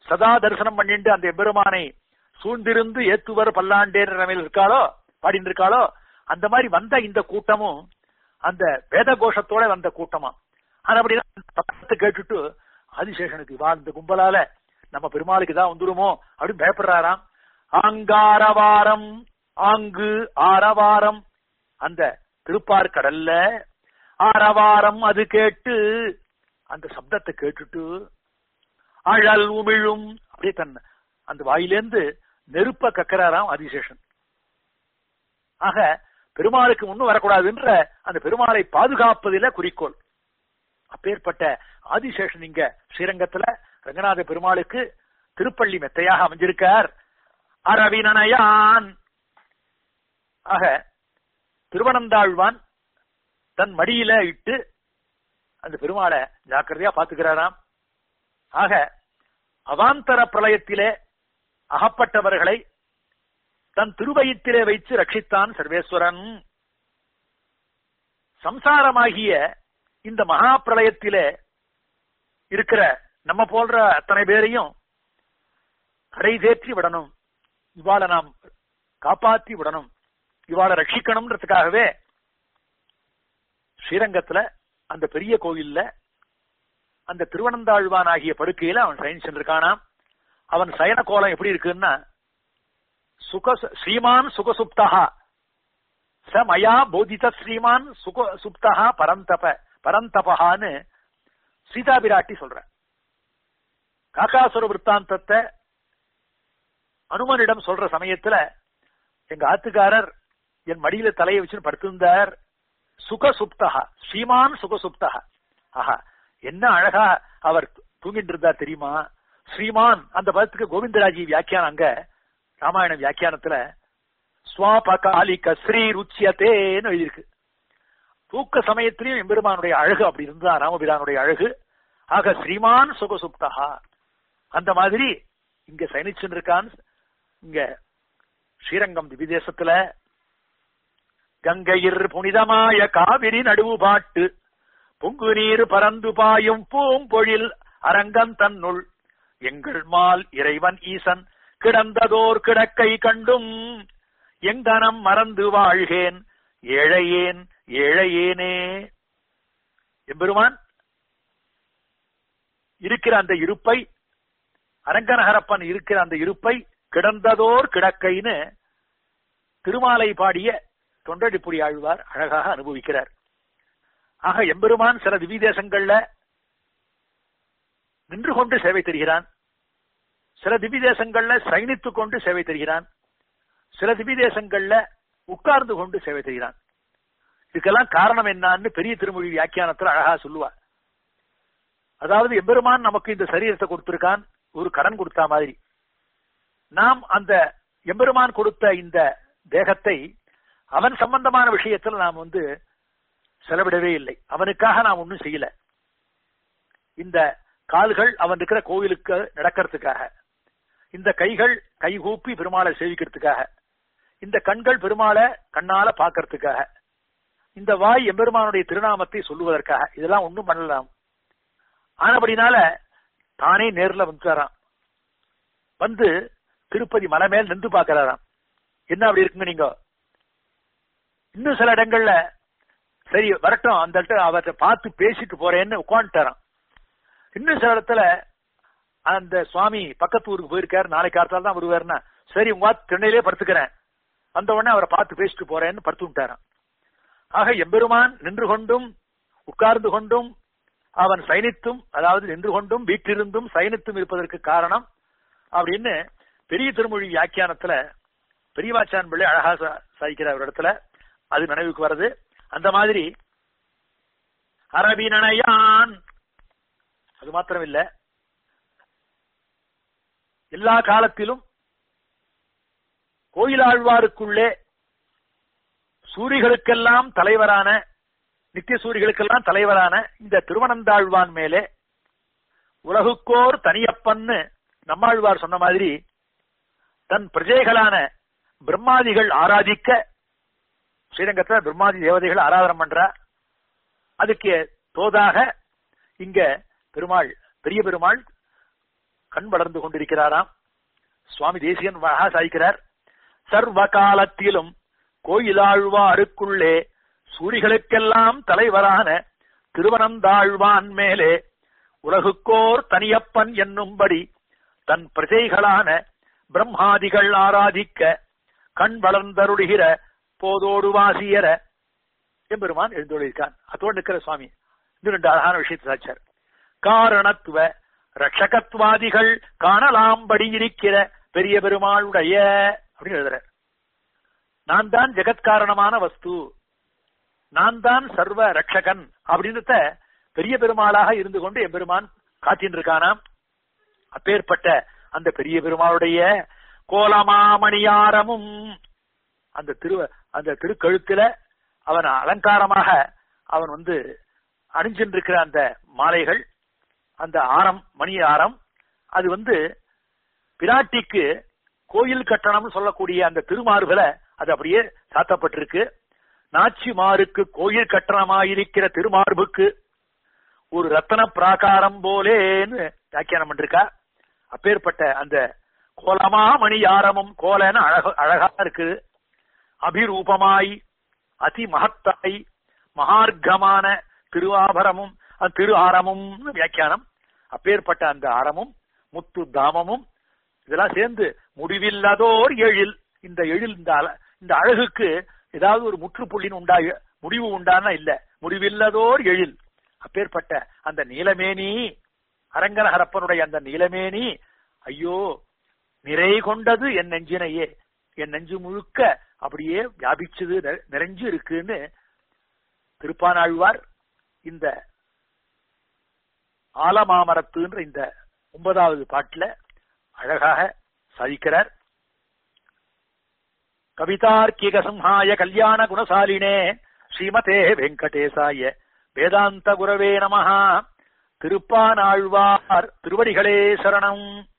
சதா தரிசனம் பண்ணிட்டு அந்த எம்பெருமானை சூழ்ந்திருந்து ஏத்துவர் பல்லாண்டேர் நிலைமையில் இருக்காளோ பாடிட்டு இருக்காளோ அந்த மாதிரி வந்த இந்த கூட்டமும் அந்த வேத கோஷத்தோட வந்த கூட்டமா ஆனா அப்படின்னா கேட்டுட்டு ஆதிசேஷனுக்கு வா இந்த கும்பலால நம்ம பெருமாளுக்கு தான் வந்துருமோ அப்படின்னு பயப்படுறாராம் ஆங்காரவாரம் ஆங்கு ஆரவாரம் அந்த திருப்பார்கடல்ல ஆரவாரம் அது கேட்டு அந்த சப்தத்தை கேட்டுட்டு அழல் உமிழும் அப்படியே தன் அந்த வாயிலேந்து நெருப்ப கக்கறாராம் ஆதிசேஷன் ஆக பெருமாளுக்கு முன்னும் வரக்கூடாதுன்ற அந்த பெருமாளை பாதுகாப்பதில குறிக்கோள் அப்பேற்பட்ட ஆதிசேஷன் இங்க ஸ்ரீரங்கத்துல ரங்கநாத பெருமாளுக்கு திருப்பள்ளி மெத்தையாக அமைஞ்சிருக்கார் அரவினனையான் ஆக திருவனந்தாழ்வான் தன் மடியில இட்டு அந்த பெருமாளை ஜாக்கிரதையா பாத்துக்கிறாராம் ஆக அவாந்தர பிரளயத்திலே அகப்பட்டவர்களை தன் திருவயிற்றிலே வைத்து ரட்சித்தான் சர்வேஸ்வரன் சம்சாரமாகிய இந்த மகா பிரளயத்திலே இருக்கிற நம்ம போன்ற அத்தனை பேரையும் கடை தேற்றி விடணும் இவாளை நாம் காப்பாத்தி விடணும் இவாளை ரட்சிக்கணும்ன்றதுக்காகவே ஸ்ரீரங்கத்துல அந்த பெரிய கோவில்ல அந்த திருவனந்தாழ்வான் ஆகிய படுக்கையில அவன் சயன் சென்றிருக்கானாம் அவன் சயன கோலம் எப்படி இருக்குன்னா சுக ஸ்ரீமான் சுகசுப்தா ச மயா போதித ஸ்ரீமான் சுக சுப்தா பரந்தப பரந்தபகான்னு சீதா பிராட்டி சொல்ற காக்காசுர விற்த்தாந்தத்தை அனுமனிடம் சொல்ற சமயத்துல எங்க ஆத்துக்காரர் என் மடியில தலையை வச்சு படுத்திருந்தார் சுகசுப்தகா ஸ்ரீமான் சுகசுப்தகா ஆஹா என்ன அழகா அவர் தூங்கிட்டு இருந்தா தெரியுமா ஸ்ரீமான் அந்த பதத்துக்கு கோவிந்தராஜி வியாக்கியானம் அங்க ராமாயண வியாக்கியானத்துல ஸ்வாபகாலிக ஸ்ரீ ருச்சியத்தேன்னு எழுதியிருக்கு தூக்க சமயத்திலையும் எம்பெருமானுடைய அழகு அப்படி இருந்தா ராமபிரானுடைய அழகு ஆக ஸ்ரீமான் சுகசுப்தகா அந்த மாதிரி இங்க சயனிச்சுன்னு இருக்கான் இங்க ஸ்ரீரங்கம் திவிதேசத்துல கங்கையிர் புனிதமாய காவிரி நடுவு பாட்டு பொங்கு நீர் பறந்து பாயும் பூம்பொழில் அரங்கம் தன்னுள் எங்கள் மால் இறைவன் ஈசன் கிடந்ததோர் கிடக்கை கண்டும் எங்கனம் மறந்து வாழ்கேன் ஏழையேன் ஏழையேனே எம்பெருமான் இருக்கிற அந்த இருப்பை அரங்கநகரப்பன் இருக்கிற அந்த இருப்பை கிடந்ததோர் கிடக்கைன்னு திருமாலை பாடிய தொண்டடிப்புடி ஆழ்வார் அழகாக அனுபவிக்கிறார் ஆக எம்பெருமான் சில திவிதேசங்கள்ல நின்று கொண்டு சேவை தருகிறான் சில திவிதேசங்கள்ல சைனித்துக் கொண்டு சேவை தருகிறான் சில திவிதேசங்கள்ல உட்கார்ந்து கொண்டு சேவை தருகிறான் இதுக்கெல்லாம் காரணம் என்னன்னு பெரிய திருமொழி வியாக்கியானத்துல அழகா சொல்லுவார் அதாவது எம்பெருமான் நமக்கு இந்த சரீரத்தை கொடுத்திருக்கான் ஒரு கடன் கொடுத்த மாதிரி நாம் அந்த எம்பெருமான் கொடுத்த இந்த தேகத்தை அவன் சம்பந்தமான விஷயத்துல நாம் வந்து செலவிடவே இல்லை அவனுக்காக நாம் ஒன்றும் செய்யல இந்த கால்கள் அவன் இருக்கிற கோவிலுக்கு நடக்கிறதுக்காக இந்த கைகள் கைகூப்பி பெருமாளை சேவிக்கிறதுக்காக இந்த கண்கள் பெருமாளை கண்ணால பாக்கிறதுக்காக இந்த வாய் எம்பெருமானுடைய திருநாமத்தை சொல்லுவதற்காக இதெல்லாம் ஒன்றும் பண்ணலாம் ஆனபடினால தானே நேர்ல வந்துறாராம் வந்து திருப்பதி மலை மேல் நின்று பாக்குறாராம் என்ன அப்படி இருக்குங்க நீங்க இன்னும் சில இடங்கள்ல சரி வரட்டும் அந்த இடத்துல அவர்கிட்ட பார்த்து பேசிட்டு போறேன்னு உட்காந்துட்டாராம் இன்னும் சில இடத்துல அந்த சுவாமி பக்கத்து ஊருக்கு போயிருக்காரு நாளைக்கு காலத்தால தான் வருவாருன்னா சரி உங்க திண்ணையிலே படுத்துக்கிறேன் வந்த உடனே அவரை பார்த்து பேசிட்டு போறேன்னு படுத்து விட்டாராம் ஆக எம்பெருமான் நின்று கொண்டும் உட்கார்ந்து கொண்டும் அவன் சைனித்தும் அதாவது நின்று கொண்டும் வீட்டிலிருந்தும் சைனித்தும் இருப்பதற்கு காரணம் அப்படின்னு பெரிய திருமொழி வியாக்கியானத்துல பெரியவாச்சான் பிள்ளை அழகா சாதிக்கிற ஒரு இடத்துல அது நினைவுக்கு வருது அந்த மாதிரி அரபினனையான் அது மாத்திரம் இல்ல எல்லா காலத்திலும் கோயிலாழ்வாருக்குள்ளே சூரிகளுக்கெல்லாம் தலைவரான நித்திய சூரிகளுக்கெல்லாம் தலைவரான இந்த திருவனந்தாழ்வான் மேலே உலகுக்கோர் தனியப்பன்னு நம்மாழ்வார் சொன்ன மாதிரி தன் பிரஜைகளான பிரம்மாதிகள் ஆராதிக்க ஸ்ரீரங்கத்துல பிரம்மாதி தேவதைகள் ஆராதனம் பண்றா அதுக்கு தோதாக இங்க பெருமாள் பெரிய பெருமாள் கண் வளர்ந்து கொண்டிருக்கிறாராம் சுவாமி தேசியன் அழகா சாய்க்கிறார் சர்வ காலத்திலும் கோயிலாழ்வாருக்குள்ளே சூரிகளுக்கெல்லாம் தலைவரான திருவனந்தாழ்வான் மேலே உலகுக்கோர் தனியப்பன் என்னும்படி தன் பிரஜைகளான பிரம்மாதிகள் ஆராதிக்க கண் வளர்ந்தருடுகிற போதோடு வாசியர எம்பெருமான் எழுந்தொழிருக்கான் அதோடு நிற்கிற சுவாமி இது ரெண்டு அழகான விஷயத்தை சாச்சார் காரணத்துவ ரட்சகத்வாதிகள் காணலாம்படி இருக்கிற பெரிய பெருமாளுடைய அப்படின்னு எழுதுறார் நான் தான் ஜெகத்காரணமான வஸ்து நான் தான் சர்வ ரட்சகன் அப்படின்றத பெரிய பெருமாளாக இருந்து கொண்டு எம்பெருமான் காத்தின் இருக்கானாம் அப்பேற்பட்ட அந்த பெரிய பெருமாளுடைய கோலமாமணியாரமும் அந்த திரு அந்த திருக்கழுத்துல அவன் அலங்காரமாக அவன் வந்து அணிஞ்சின்றிருக்கிற அந்த மாலைகள் அந்த ஆரம் மணி ஆரம் அது வந்து பிராட்டிக்கு கோயில் கட்டணம் சொல்லக்கூடிய அந்த திருமார்களை அது அப்படியே சாத்தப்பட்டிருக்கு நாச்சிமாருக்கு கோயில் கட்டணமாயிருக்கிற திருமார்புக்கு ஒரு ரத்தன பிராகாரம் போலேன்னு வியாக்கியானம் பண்ணிருக்கா அப்பேற்பட்ட அந்த கோலமா மணி ஆரமும் கோலன்னு அழக அழகா இருக்கு அபிரூபமாய் அதி மகத்தாய் மகார்க்கமான திருவாபரமும் அந்த திரு ஆரமும் வியாக்கியானம் அப்பேற்பட்ட அந்த ஆரமும் முத்து தாமமும் இதெல்லாம் சேர்ந்து முடிவில்லாதோர் எழில் இந்த எழில் இந்த அழ- இந்த அழகுக்கு ஏதாவது ஒரு முற்றுப்புள்ளின்னு உண்டா முடிவு உண்டானா இல்ல முடிவில்லதோர் எழில் அப்பேற்பட்ட அந்த நீலமேனி அரங்கநகரப்பனுடைய அந்த நீலமேனி ஐயோ நிறை கொண்டது என் நெஞ்சினையே என் நெஞ்சு முழுக்க அப்படியே வியாபிச்சது நிறை- நிறைஞ்சு இருக்குன்னு திருப்பானாழ்வார் இந்த ஆலமாமரத்துன்ற இந்த ஒன்பதாவது பாட்டுல அழகாக சாதிக்கிறார் கவிதார்க்கிக சிம்ஹாய கல்யாண குணசாலினே ஸ்ரீமதே வெங்கடேசாய வேதாந்த குரவே நமஹா திருப்பானாழ்வார் திருவடிகளே சரணம்